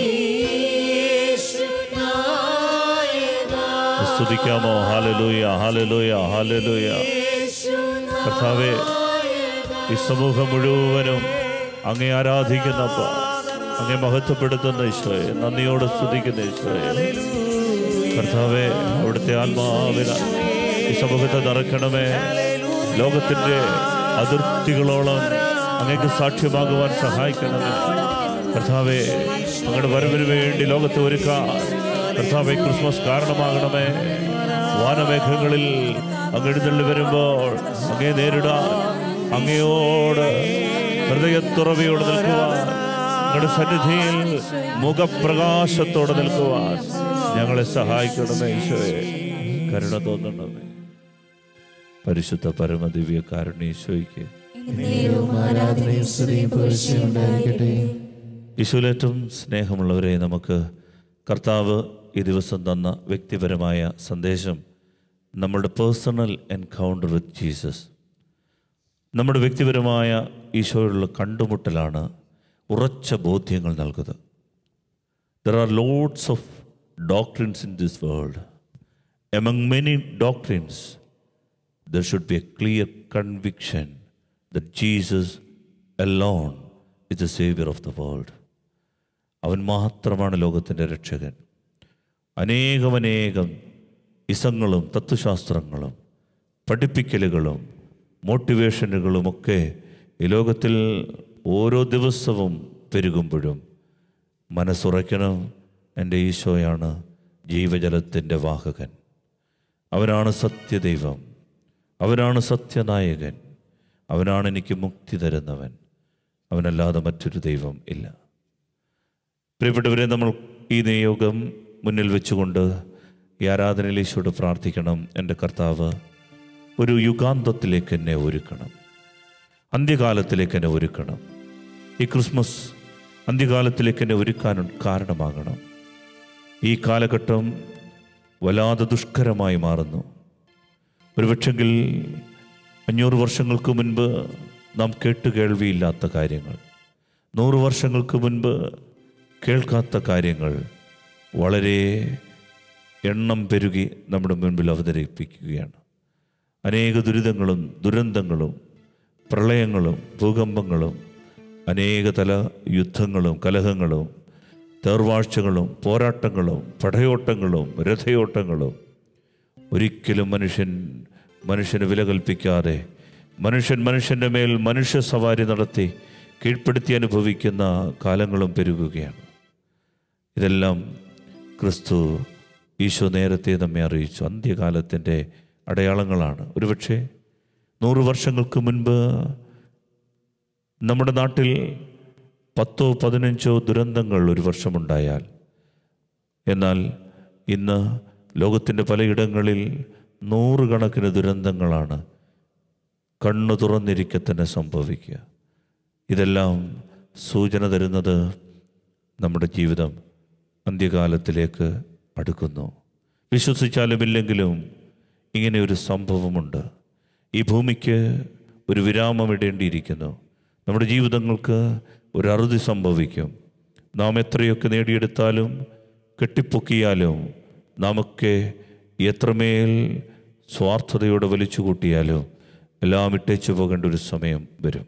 സ്തുതിക്കാമോ ഹാലലൂയ ഹാലലൂയ ഹാലലൂയ കർത്താവേ ഈ സമൂഹം മുഴുവനും അങ്ങേ ആരാധിക്കുന്നപ്പ അങ്ങേ മഹത്വപ്പെടുത്തുന്ന ഈശോയെ നന്ദിയോടെ സ്തുതിക്കുന്ന ഈശോയെ കർത്താവെ അവിടുത്തെ ആത്മാവിന ഈ സമൂഹത്തെ നിറയ്ക്കണമേ ലോകത്തിൻ്റെ അതിർത്തികളോളം അങ്ങേക്ക് സാക്ഷ്യമാകുവാൻ സഹായിക്കണമേ കർത്താവെ അങ്ങയുടെ വരവിന് വേണ്ടി ലോകത്തെ ഒരുക്കാൻ കർത്താവെ ക്രിസ്മസ് കാരണമാകണമേ വാനമേഘങ്ങളിൽ അങ്ങ് എഴുന്നള്ളി വരുമ്പോൾ അങ്ങേ നേരിടാൻ അങ്ങയോട് ഹൃദയത്തുറവിയോട് നിൽക്കുവാൻ അങ്ങയുടെ സന്നിധിയിൽ മുഖപ്രകാശത്തോടെ നിൽക്കുവാൻ ഞങ്ങളെ സഹായിക്കണമേ ഈശോയെ കരുണ തോന്നണമേ പരിശുദ്ധ പരമദിവ്യ കാരുണ്യേശോയ്ക്ക് ദൈവവും ആരാധനയും സ്തുതിയും പുകഴ്ചയും ഉണ്ടായിരിക്കട്ടെ ഈശോയിലേറ്റവും സ്നേഹമുള്ളവരെ നമുക്ക് കർത്താവ് ഈ ദിവസം തന്ന വ്യക്തിപരമായ സന്ദേശം നമ്മുടെ പേഴ്സണൽ എൻകൗണ്ടർ വിത്ത് ജീസസ് നമ്മുടെ വ്യക്തിപരമായ ഈശോയോടുള്ള കണ്ടുമുട്ടലാണ് ഉറച്ച ബോധ്യങ്ങൾ നൽകുന്നത് there are loads of doctrines in this world among many doctrines there should be a clear conviction that Jesus alone is the Savior of the world. അവൻ മാത്രമാണ് ലോകത്തിൻ്റെ രക്ഷകൻ അനേകമനേകം ഇസങ്ങളും തത്വശാസ്ത്രങ്ങളും പഠിപ്പിക്കലുകളും മോട്ടിവേഷനുകളുമൊക്കെ ഈ ലോകത്തിൽ ഓരോ ദിവസവും പെരുകുമ്പോഴും മനസ്സുറയ്ക്കണം എൻ്റെ ഈശോയാണ് ജീവജലത്തിൻ്റെ വാഹകൻ അവനാണ് സത്യദൈവം അവനാണ് സത്യനായകൻ അവനാണ് എനിക്ക് മുക്തി തരുന്നവൻ അവനല്ലാതെ മറ്റൊരു ദൈവം ഇല്ല പ്രിയപ്പെട്ടവരെ നമ്മൾ ഈ നിയോഗം മുന്നിൽ വെച്ചുകൊണ്ട് ഈ ആരാധനയിൽ ഈശോട് പ്രാർത്ഥിക്കണം എൻ്റെ കർത്താവ് ഒരു യുഗാന്തത്തിലേക്ക് എന്നെ ഒരുക്കണം അന്ത്യകാലത്തിലേക്ക് എന്നെ ഒരുക്കണം ഈ ക്രിസ്മസ് അന്ത്യകാലത്തിലേക്ക് എന്നെ ഒരുക്കാൻ കാരണമാകണം ഈ കാലഘട്ടം വല്ലാതെ ദുഷ്കരമായി മാറുന്നു ഒരുപക്ഷെങ്കിൽ അഞ്ഞൂറ് വർഷങ്ങൾക്ക് മുൻപ് നാം കേട്ട് കേൾവിയില്ലാത്ത കാര്യങ്ങൾ നൂറ് വർഷങ്ങൾക്ക് മുൻപ് കേൾക്കാത്ത കാര്യങ്ങൾ വളരെ എണ്ണം പെരുകി നമ്മുടെ മുൻപിൽ അവതരിപ്പിക്കുകയാണ് അനേക ദുരിതങ്ങളും ദുരന്തങ്ങളും പ്രളയങ്ങളും ഭൂകമ്പങ്ങളും അനേക തല യുദ്ധങ്ങളും കലഹങ്ങളും തേർവാഴ്ചകളും പോരാട്ടങ്ങളും പടയോട്ടങ്ങളും രഥയോട്ടങ്ങളും ഒരിക്കലും മനുഷ്യൻ മനുഷ്യന് വില കൽപ്പിക്കാതെ മനുഷ്യൻ മനുഷ്യൻ്റെ മേൽ മനുഷ്യ സവാരി നടത്തി കീഴ്പ്പെടുത്തി അനുഭവിക്കുന്ന കാലങ്ങളും പെരുകുകയാണ് ഇതെല്ലാം ക്രിസ്തു ഈശോ നേരത്തെ നമ്മെ അറിയിച്ചു അന്ത്യകാലത്തിൻ്റെ അടയാളങ്ങളാണ് ഒരുപക്ഷെ നൂറ് വർഷങ്ങൾക്ക് മുൻപ് നമ്മുടെ നാട്ടിൽ പത്തോ പതിനഞ്ചോ ദുരന്തങ്ങൾ ഒരു വർഷമുണ്ടായാൽ എന്നാൽ ഇന്ന് ലോകത്തിൻ്റെ പലയിടങ്ങളിൽ നൂറുകണക്കിന് ദുരന്തങ്ങളാണ് കണ്ണു തുറന്നിരിക്കെ തന്നെ സംഭവിക്കുക ഇതെല്ലാം സൂചന തരുന്നത് നമ്മുടെ ജീവിതം അന്ത്യകാലത്തിലേക്ക് അടുക്കുന്നു വിശ്വസിച്ചാലും ഇല്ലെങ്കിലും ഇങ്ങനെ ഒരു സംഭവമുണ്ട് ഈ ഭൂമിക്ക് ഒരു വിരാമം ഇടേണ്ടിയിരിക്കുന്നു നമ്മുടെ ജീവിതങ്ങൾക്ക് ഒരു അറുതി സംഭവിക്കും നാം എത്രയൊക്കെ നേടിയെടുത്താലും കെട്ടിപ്പൊക്കിയാലും നാമൊക്കെ എത്രമേൽ സ്വാർത്ഥതയോടെ വലിച്ചു കൂട്ടിയാലും എല്ലാം ഇട്ടേച്ചു പോകേണ്ട ഒരു സമയം വരും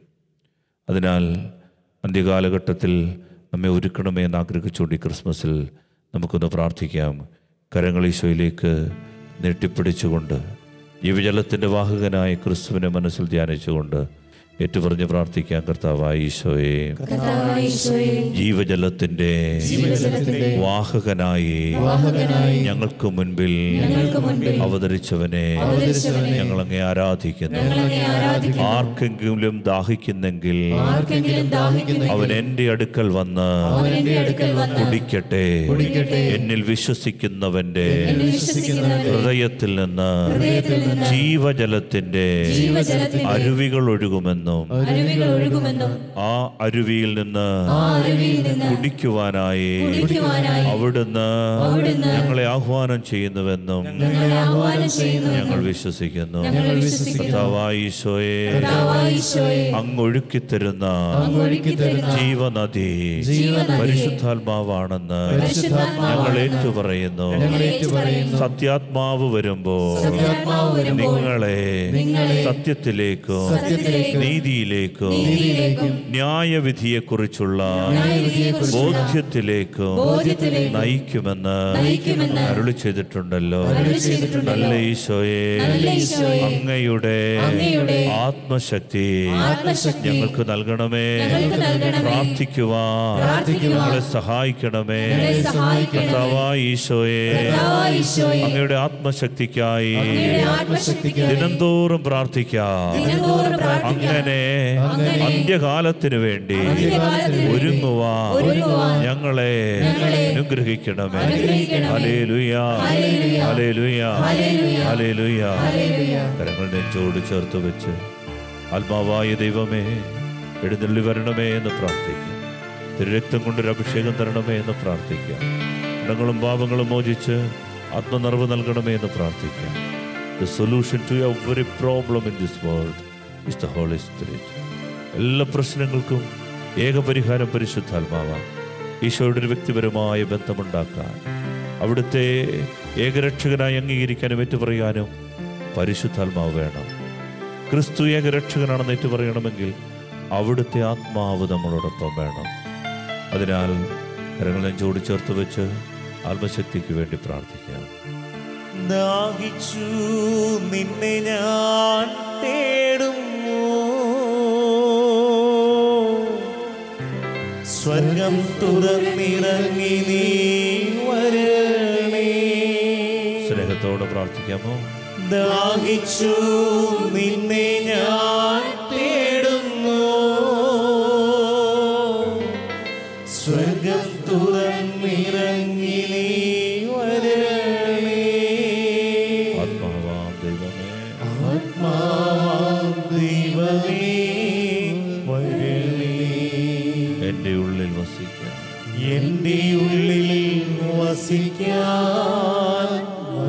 അതിനാൽ അന്ത്യകാലഘട്ടത്തിൽ നമ്മെ ഒരുക്കണമേ എന്ന് ആഗ്രഹിച്ചുകൊണ്ട് ഈ ക്രിസ്മസിൽ നമുക്കൊന്ന് പ്രാർത്ഥിക്കാം കരങ്ങൾ ഈശോയിലേക്ക് നെട്ടിപ്പിടിച്ചുകൊണ്ട് ജീവജലത്തിൻ്റെ വാഹകനായ ക്രിസ്തുവിനെ മനസ്സിൽ ധ്യാനിച്ചുകൊണ്ട് ഏറ്റുപറഞ്ഞ് പ്രാർത്ഥിക്കാം കർത്താവായ ഈശോയെ കർത്താവായ ഈശോയെ ജീവജലത്തിൻ്റെ ജീവജലത്തിന്റെ വാഹകനായി വാഹകനായി ഞങ്ങൾക്ക് മുൻപിൽ ഞങ്ങൾക്ക് മുൻപിൽ അവതരിച്ചവനെ അവതരിച്ചവനെ ഞങ്ങളങ്ങെ ആരാധിക്കുന്നു ഞങ്ങളങ്ങേ ആരാധിക്കുന്നു ആർക്കെങ്കിലും ദാഹിക്കുന്നെങ്കിൽ ആർക്കെങ്കിലും ദാഹിക്കുന്ന അവൻ എൻ്റെ അടുക്കൽ വന്ന് അവൻ എന്റെ അടുക്കൽ വന്ന് കുടിക്കട്ടെ കുടിക്കട്ടെ. എന്നിൽ വിശ്വസിക്കുന്നവന്റെ എന്നിൽ വിശ്വസിക്കുന്നവന്റെ ഹൃദയത്തിൽ നിന്ന് ഹൃദയത്തിൽ നിന്ന് ജീവജലത്തിന്റെ ജീവജലത്തിന്റെ അരുവികൾ ഒഴുകുമെന്നും അരുവികൾ ഒഴുകുമെന്നും ആ അരുവിയിൽ നിന്ന് ആ അരുവിയിൽ നിന്ന് കുടിക്കുവാനായി കുടിക്കുവാനായി അവിടുന്ന് അവിടുന്ന് ഞങ്ങളെ ആഹ്വാനം ചെയ്യുന്നുവെന്നും ഞങ്ങളെ ആഹ്വാനം ചെയ്യുന്നു ഞങ്ങൾ വിശ്വസിക്കുന്നു ഞങ്ങൾ വിശ്വസിക്കുന്നു കർത്താവായ ഈശോയെ കർത്താവായ ഈശോയെ അങ്ങ് ഒഴുക്കിത്തരുന്ന അങ്ങ് ഒഴുക്കിത്തരുന്ന ജീവനദി ജീവനദി പരിശുദ്ധാത്മാവാണെന്ന് പരിശുദ്ധാത്മാവാണെന്ന് ഞങ്ങൾ ഏറ്റുപറയുന്നു ഞങ്ങൾ ഏറ്റുപറയുന്നു സത്യാത്മാവ് വരുമ്പോ സത്യാത്മാവ് വരുമ്പോൾ നിങ്ങളെ നിങ്ങളെ സത്യത്തിലേക്കും സത്യത്തിലേക്കും നീതിയിലേക്കും നീതിയിലേക്കും ന്യായവിധിയെക്കുറിച്ചുള്ള ന്യായവിധിയെക്കുറിച്ചുള്ള ബോധ്യത്തിലേക്കും ബോധ്യത്തിലേക്കും നയിക്കുമെന്ന് നയിക്കുമെന്ന് അരുളി ചെയ്തിട്ടുണ്ടല്ലോ അരുളി ചെയ്തിട്ടുണ്ടല്ലോ. നല്ല ഈശോയെ നല്ല ഈശോയെ അങ്ങയുടെ അങ്ങയുടെ ആത്മശക്തി ആത്മശക്തി ഞങ്ങൾക്ക് നൽകണമേ ഞങ്ങൾക്ക് നൽകണമേ. പ്രാർത്ഥിക്കുവാൻ പ്രാർത്ഥിക്കുവാൻ ഞങ്ങളെ സഹായിക്കണമേ ഞങ്ങളെ സഹായിക്കണമേ. കർത്താവായ ഈശോയെ കർത്താവായ ഈശോയെ അങ്ങയുടെ ആത്മശക്തിക്കായി അങ്ങയുടെ ആത്മശക്തിക്കായി ദിനംതോറും പ്രാർത്ഥിക്കാം ദിനംതോറും പ്രാർത്ഥിക്കാം അങ്ങനെ അങ്ങനെ അന്ത്യകാലത്തിന് വേണ്ടി അന്ത്യകാലത്തിന് വേണ്ടി ഒരുങ്ങുവാൻ ഒരുങ്ങുവാൻ ഞങ്ങളെ ഞങ്ങളെ അനുഗ്രഹിക്കണമേ അനുഗ്രഹിക്കണമേ. ഹല്ലേലൂയ ഹല്ലേലൂയ. ഹല്ലേലൂയ ഹല്ലേലൂയ. ഹല്ലേലൂയ ഹല്ലേലൂയ. കരങ്ങൾ നെഞ്ചോട് ചേർത്ത് വെച്ച് ആത്മാവായ ദൈവമേ എഴുന്നള്ളി വരണമേ എന്ന് പ്രാർത്ഥിക്കാം തിരുരക്തം കൊണ്ടൊരു അഭിഷേകം തരണമേ എന്ന് പ്രാർത്ഥിക്കാം ഇടങ്ങളും പാപങ്ങളും മോചിച്ച് ആത്മനിറവ് നൽകണമേ എന്ന് പ്രാർത്ഥിക്കാം the solution to every problem in this world is the holy spirit എല്ലാ പ്രശ്നങ്ങൾക്കും ഏകപരിഹാരം പരിശുദ്ധാത്മാവാണ് ഈശോയുടെ ഒരു വ്യക്തിപരമായ ബന്ധമുണ്ടാക്കാൻ അവിടുത്തെ ഏകരക്ഷകനായി അംഗീകരിക്കാനും ഏറ്റുപറയാനും പരിശുദ്ധാത്മാവ് വേണം ക്രിസ്തു ഏകരക്ഷകനാണെന്ന് ഏറ്റുപറയണമെങ്കിൽ അവിടുത്തെ ആത്മാവ് നമ്മളോടൊപ്പം വേണം അതിനാൽ കരങ്ങൾ നെഞ്ചോട് ചേർത്ത് വെച്ച് ആത്മശക്തിക്ക് വേണ്ടി പ്രാർത്ഥിക്കാം ദാഹിച്ചു നിന്നെ ഞാൻ തേടുന്നു സ്വർഗം തുറന്നിറങ്ങി നീ വരണേ സ്നേഹത്തോടെ പ്രാർത്ഥിക്കാമോ ദാഹിച്ചു നിന്നെ ഞാൻ തേടുന്നു സ്വർഗം തുറന്നിറങ്ങി നീ വരണേ ആത്മാവാം ദൈവമേ ആത്മാവാം ദൈവമേ വരണേ എൻ്റെ ഉള്ളിൽ വസിക്കാം എന്റെ ഉള്ളിൽ വസിക്കാൻ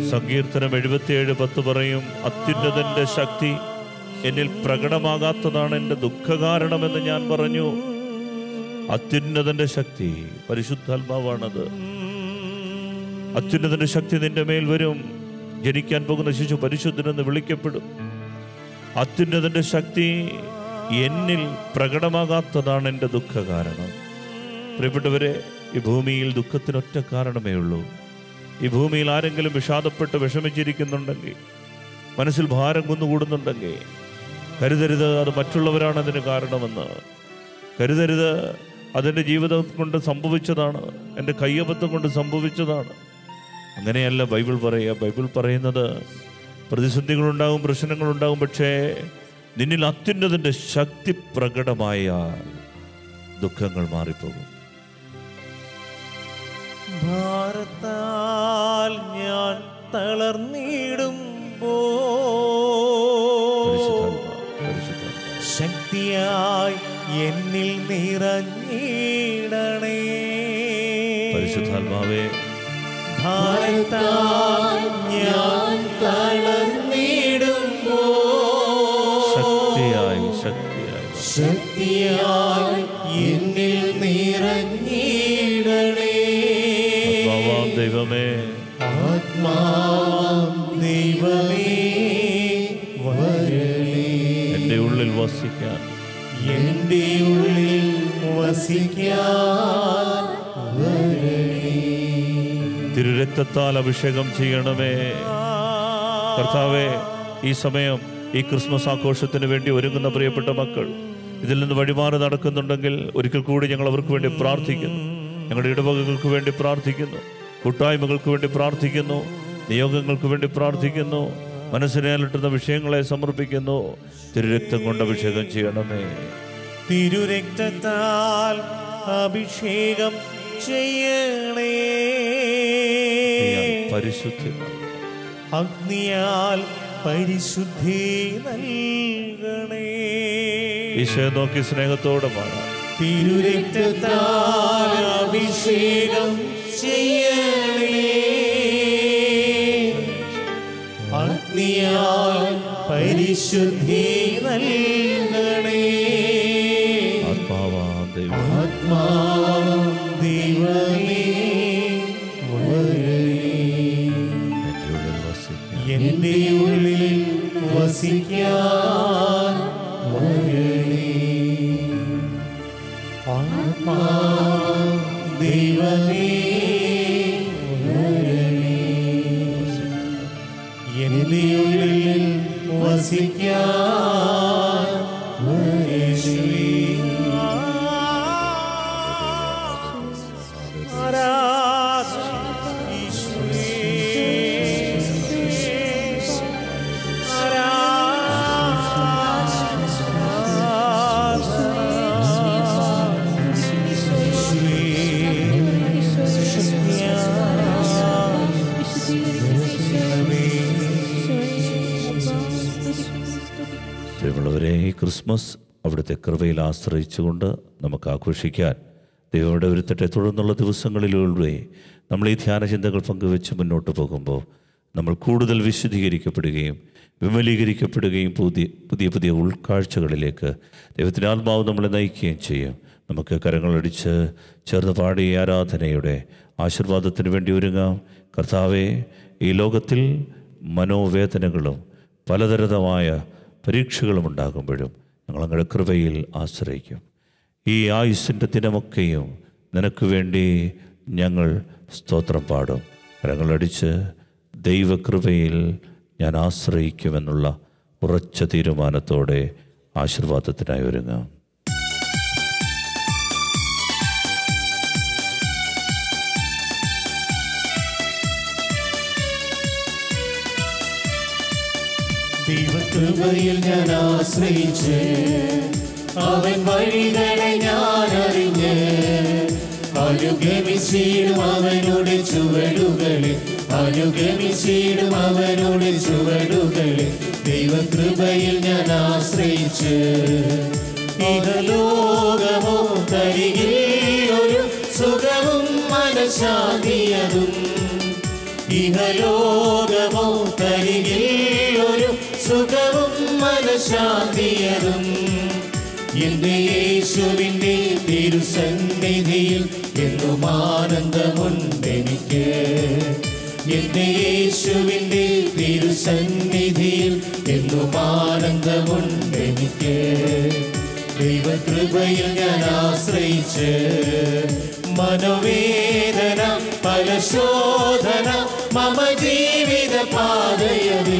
സങ്കീർത്തനം എഴുപത്തിയേഴ് പത്ത് പറയും അത്യുന്നതന്റെ ശക്തി എന്നിൽ പ്രകടമാകാത്തതാണ് എൻ്റെ ദുഃഖകാരണമെന്ന് ഞാൻ പറഞ്ഞു അത്യുന്നതന്റെ ശക്തി പരിശുദ്ധാത്മാവാണത് അത്യുന്നതന്റെ ശക്തി നിന്റെ മേൽ വരും ജനിക്കാൻ പോകുന്ന ശിശു പരിശുദ്ധനെന്ന് വിളിക്കപ്പെടും അത്യുന്നതന്റെ ശക്തി എന്നിൽ പ്രകടമാകാത്തതാണ് എൻ്റെ ദുഃഖകാരണം പ്രിയപ്പെട്ടവരെ ഈ ഭൂമിയിൽ ദുഃഖത്തിനൊറ്റ കാരണമേ ഉള്ളൂ ഈ ഭൂമിയിൽ ആരെങ്കിലും വിഷാദപ്പെട്ട് വിഷമിച്ചിരിക്കുന്നുണ്ടെങ്കിൽ മനസ്സിൽ ഭാരം കുന്നുകൂടുന്നുണ്ടെങ്കിൽ കരുതരുത് അത് മറ്റുള്ളവരാണ് അതിന് കാരണമെന്ന് കരുതരുത് അതെൻ്റെ ജീവിതം കൊണ്ട് സംഭവിച്ചതാണ് എൻ്റെ കയ്യബദ്ധം കൊണ്ട് സംഭവിച്ചതാണ് അങ്ങനെയല്ല ബൈബിൾ പറയുക ബൈബിൾ പറയുന്നത് പ്രതിസന്ധികളുണ്ടാകും പ്രശ്നങ്ങളുണ്ടാകും പക്ഷേ നിന്നിൽ അത്യുന്നതിൻ്റെ ശക്തി പ്രകടമായ ദുഃഖങ്ങൾ മാറിപ്പോകും ഭാരത്താൽ ഞാൻ തളർന്നിടുമ്പോ പരിശുദ്ധാത്മാ, പരിശുദ്ധാത്മാ. ശക്തിയായി എന്നിൽ നിറഞ്ഞിടണേ പരിശുദ്ധാത്മാവേ ഭാരത്താൽ ഞാൻ തളർന്നിടുമ്പോ ശക്തിയായി ശക്തിയായി ശക്തിയായി എന്നിൽ നിറഞ്ഞിടണേ ആത്മാവാം ദൈവമേ ആത്മാവാം ദൈവമേ വരണേ എൻ്റെ ഉള്ളിൽ വസിക്കാൻ എന്റെ ഉള്ളിൽ വസിക്കാൻ തിരുരക്തത്താൽ അഭിഷേകം ചെയ്യണമേ കർത്താവെ ഈ സമയം ഈ ക്രിസ്മസ് ആഘോഷത്തിന് വേണ്ടി ഒരുങ്ങുന്ന പ്രിയപ്പെട്ട മക്കൾ ഇതിൽ നിന്ന് വഴിമാറി നടക്കുന്നുണ്ടെങ്കിൽ ഒരിക്കൽ കൂടി ഞങ്ങൾ അവർക്ക് വേണ്ടി പ്രാർത്ഥിക്കുന്നു ഞങ്ങളുടെ ഇടവകകൾക്ക് വേണ്ടി പ്രാർത്ഥിക്കുന്നു കൂട്ടായ്മകൾക്ക് വേണ്ടി പ്രാർത്ഥിക്കുന്നു നിയോഗങ്ങൾക്ക് വേണ്ടി പ്രാർത്ഥിക്കുന്നു മനസ്സിനെ അലട്ടുന്ന വിഷയങ്ങളെ സമർപ്പിക്കുന്നു തിരുരക്തം കൊണ്ട് അഭിഷേകം ചെയ്യണമേ തിരുരക്തത്താൽ അഭിഷേകം ചെയ്യണേ പരിശുദ്ധി അഗ്നിയാൽ പരിശുദ്ധി നൽകണേ ഈശോയെ നോക്കി സ്നേഹത്തോടെ പാടാം തിരുരക്തത്താൽ അഭിഷേകം ചെയ്യണേ അഗ്നിയാൽ പരിശുദ്ധി നൽകണേ ആത്മാവാം ദൈവം ആത്മാവാം ദൈവമേ എൻ്റെ ഉള്ളിൽ വസിക്കാൻ എന്റെ ഉള്ളിൽ വസിക്കാൻ വരണേ. ആത്മാവാം ദൈവമേ വരണേ. എന്റെ ഉള്ളിൽ വസിക്കാൻ പ്രിയമുള്ളവരെ ഈ ക്രിസ്മസ് അവിടുത്തെ കൃപയിൽ ആശ്രയിച്ചുകൊണ്ട് നമുക്ക് ആഘോഷിക്കാൻ ദൈവയുടെ ഒരുത്തട്ടെ തുടർന്നുള്ള ദിവസങ്ങളിലൂടെ നമ്മൾ ഈ ധ്യാന ചിന്തകൾ പങ്കുവെച്ച് മുന്നോട്ട് പോകുമ്പോൾ നമ്മൾ കൂടുതൽ വിശുദ്ധീകരിക്കപ്പെടുകയും വിമലീകരിക്കപ്പെടുകയും പുതിയ പുതിയ പുതിയ ഉൾക്കാഴ്ചകളിലേക്ക് ദൈവത്തിൻ്റെ ആത്മാവ് നമ്മളെ നയിക്കുകയും ചെയ്യും നമുക്ക് കരങ്ങളടിച്ച് ചേർന്ന് പാടി ഈ ആരാധനയുടെ ആശീർവാദത്തിന് വേണ്ടി ഒരുങ്ങാം കർത്താവെ ഈ ലോകത്തിൽ മനോവേദനകളും പലതരമായ പരീക്ഷകളും ഉണ്ടാകുമ്പോഴും ഞങ്ങൾ അങ്ങയുടെ കൃപയിൽ ആശ്രയിക്കും ഈ ആയുസ്സിൻ്റെ ദിനമൊക്കെയും നിനക്ക് വേണ്ടി ഞങ്ങൾ സ്തോത്രം പാടും കരങ്ങളടിച്ച് ദൈവകൃപയിൽ ഞാൻ ആശ്രയിക്കുമെന്നുള്ള ഉറച്ച തീരുമാനത്തോടെ ആശീർവാദത്തിനായി ഒരുങ്ങാം ദൈവകൃപയിൽ ഞാൻ ആശ്രയിച്ച് അവൻ വഴികളെ ഞാൻ അറിഞ്ഞ് അനുഗമിച്ചിടും അവനോട് ചുവടുകളെ അനുഗമിച്ചിടും അവനോട് ചുവടുകളെ ദൈവകൃപയിൽ ഞാൻ ആശ്രയിച്ച് ഇഹലോകമോ കരികിൽ ഒരു സുഖവും മനഃശാന്തിയതും ഇഹലോകമോ തരികിൽ ഒരു സുഖവും മനഃശാന്തിയതും എന്റെ യേശുവിൻ്റെ തിരുസന്നിധിയിൽ എന്നും ആനന്ദമുണ്ടെനിക്ക് എന്റെ യേശുവിൻ്റെ തിരുസന്നിധിയിൽ എന്നും ആനന്ദമുണ്ടെനിക്ക് ദൈവകൃപയിൽ ഞാൻ ആശ്രയിച്ച് മനോവേദന പല ശോധന മമ ജീവിത പാതയതിൽ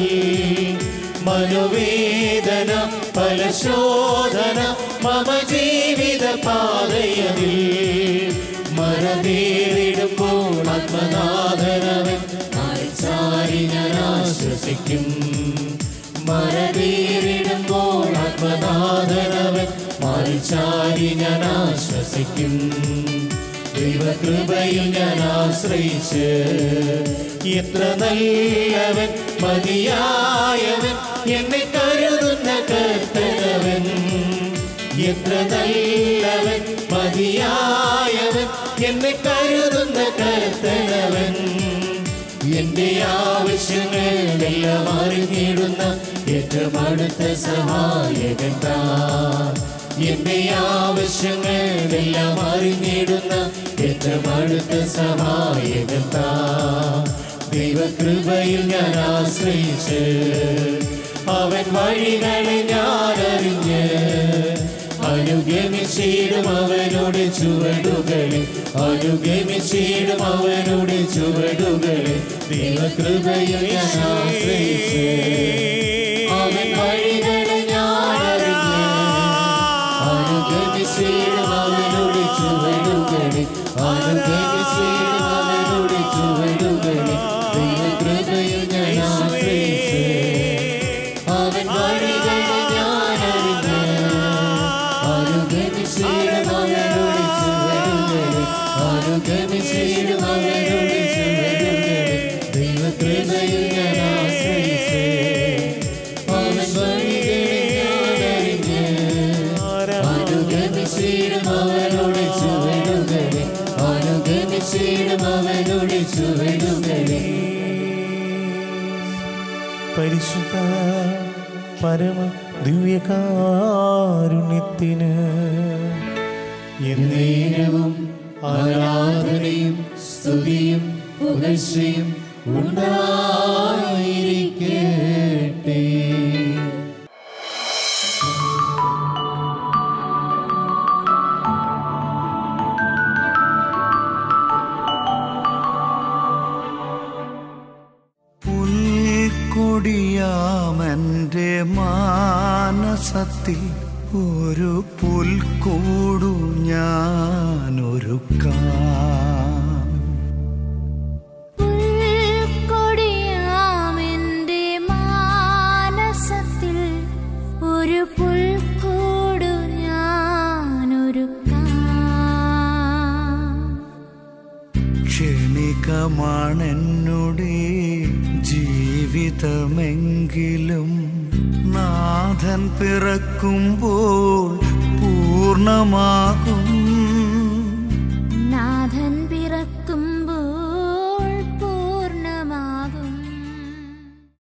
മനോവേദന പല ശോധന മമ ജീവിത പാതയതിൽ മരനേറിടുമ്പോൾ ആത്മനാഥനവൻ ചാരി ഞാൻ ആശ്വസിക്കും മരനേറിടുമ്പോൾ ആത്മനാഥനവൻ മാറിച്ചാരി ഞാൻ ആശ്വസിക്കും ദൈവകൃപയിൽ ഞാൻ ആശ്രയിച്ച് എത്ര നല്ലവൻ മതിയായവൻ എന്നെ കരുതുന്ന കർത്തനവൻ എത്ര നല്ലവൻ മതിയായവൻ എന്നെ കരുതുന്ന കർത്തനവൻ എന്റെ ആവശ്യങ്ങളെല്ലാം അറിഞ്ഞിടുന്ന ഏറ്റവും അടുത്ത സഹായകൻ താൻ എന്റെ ആവശ്യങ്ങളെല്ലാം അറിഞ്ഞിടുന്ന ഏറ്റവും അടുത്ത സഹായകൻ താൻ ദൈവകൃപയിൽ ഞാൻ ആശ്രയിച്ച് അവൻ വഴികളെ ഞാൻ അറിഞ്ഞ് അനുഗമിച്ചിടും അവനോട് ചുവടുകളെ അനുഗമിച്ചിടും അവനോട് ചുവടുകളെ ദൈവകൃപയിൽ ഞാൻ ആശ്രയിച്ച് അവൻ വഴികളെ ഞാൻ അറിഞ്ഞ് അനുഗമിച്ചിടും അവനോട് ചുവടുകളെ അനുഗമിച്ചിടും അവനോട് ചുവടുകളെ ദൈവകൃപയിൽ ഞാൻ ആശ്രയിച്ച് അവൻ വഴികളെ ഞാൻ അറിഞ്ഞ് അനുഗമിച്ചിടും അവനോട് ചുവടുകളെ അനുഗമിച്ചിടും അവനോട് ചുവടുകളെ ദൈവകൃപയിൽ ഞാൻ ആശ്രയിച്ച് അവൻ വഴികളെ ഞാൻ അറിഞ്ഞ് അനുഗമിച്ചിടും അവനോട് ചുവടുകളെ അനുഗമിച്ചിടും അവനോട് ചുവടുകളെ പരിശുദ്ധ പരമ ദിവ്യകാരുണ്യത്തിന് എന്നേരവും ആരാധനയും സ്തുതിയും പുകഴ്ചയും ഉണ്ടായിരിക്കട്ടെ പുൽക്കൊടിയാമന്റെ മാനസത്തിൽ ഒരു പുൽക്കൂടു ഞാനൊരുക്കാം പുൽക്കൊടിയാമെന്റെ മാനസത്തിൽ ഒരു പുൽക്കൂടു ഞാനൊരുക്കാം ക്ഷണികമാണെന്നുടെ ജീവിതമെങ്കിലും നാഥൻ പിറക്കുമ്പോൾ പൂർണ്ണമാകും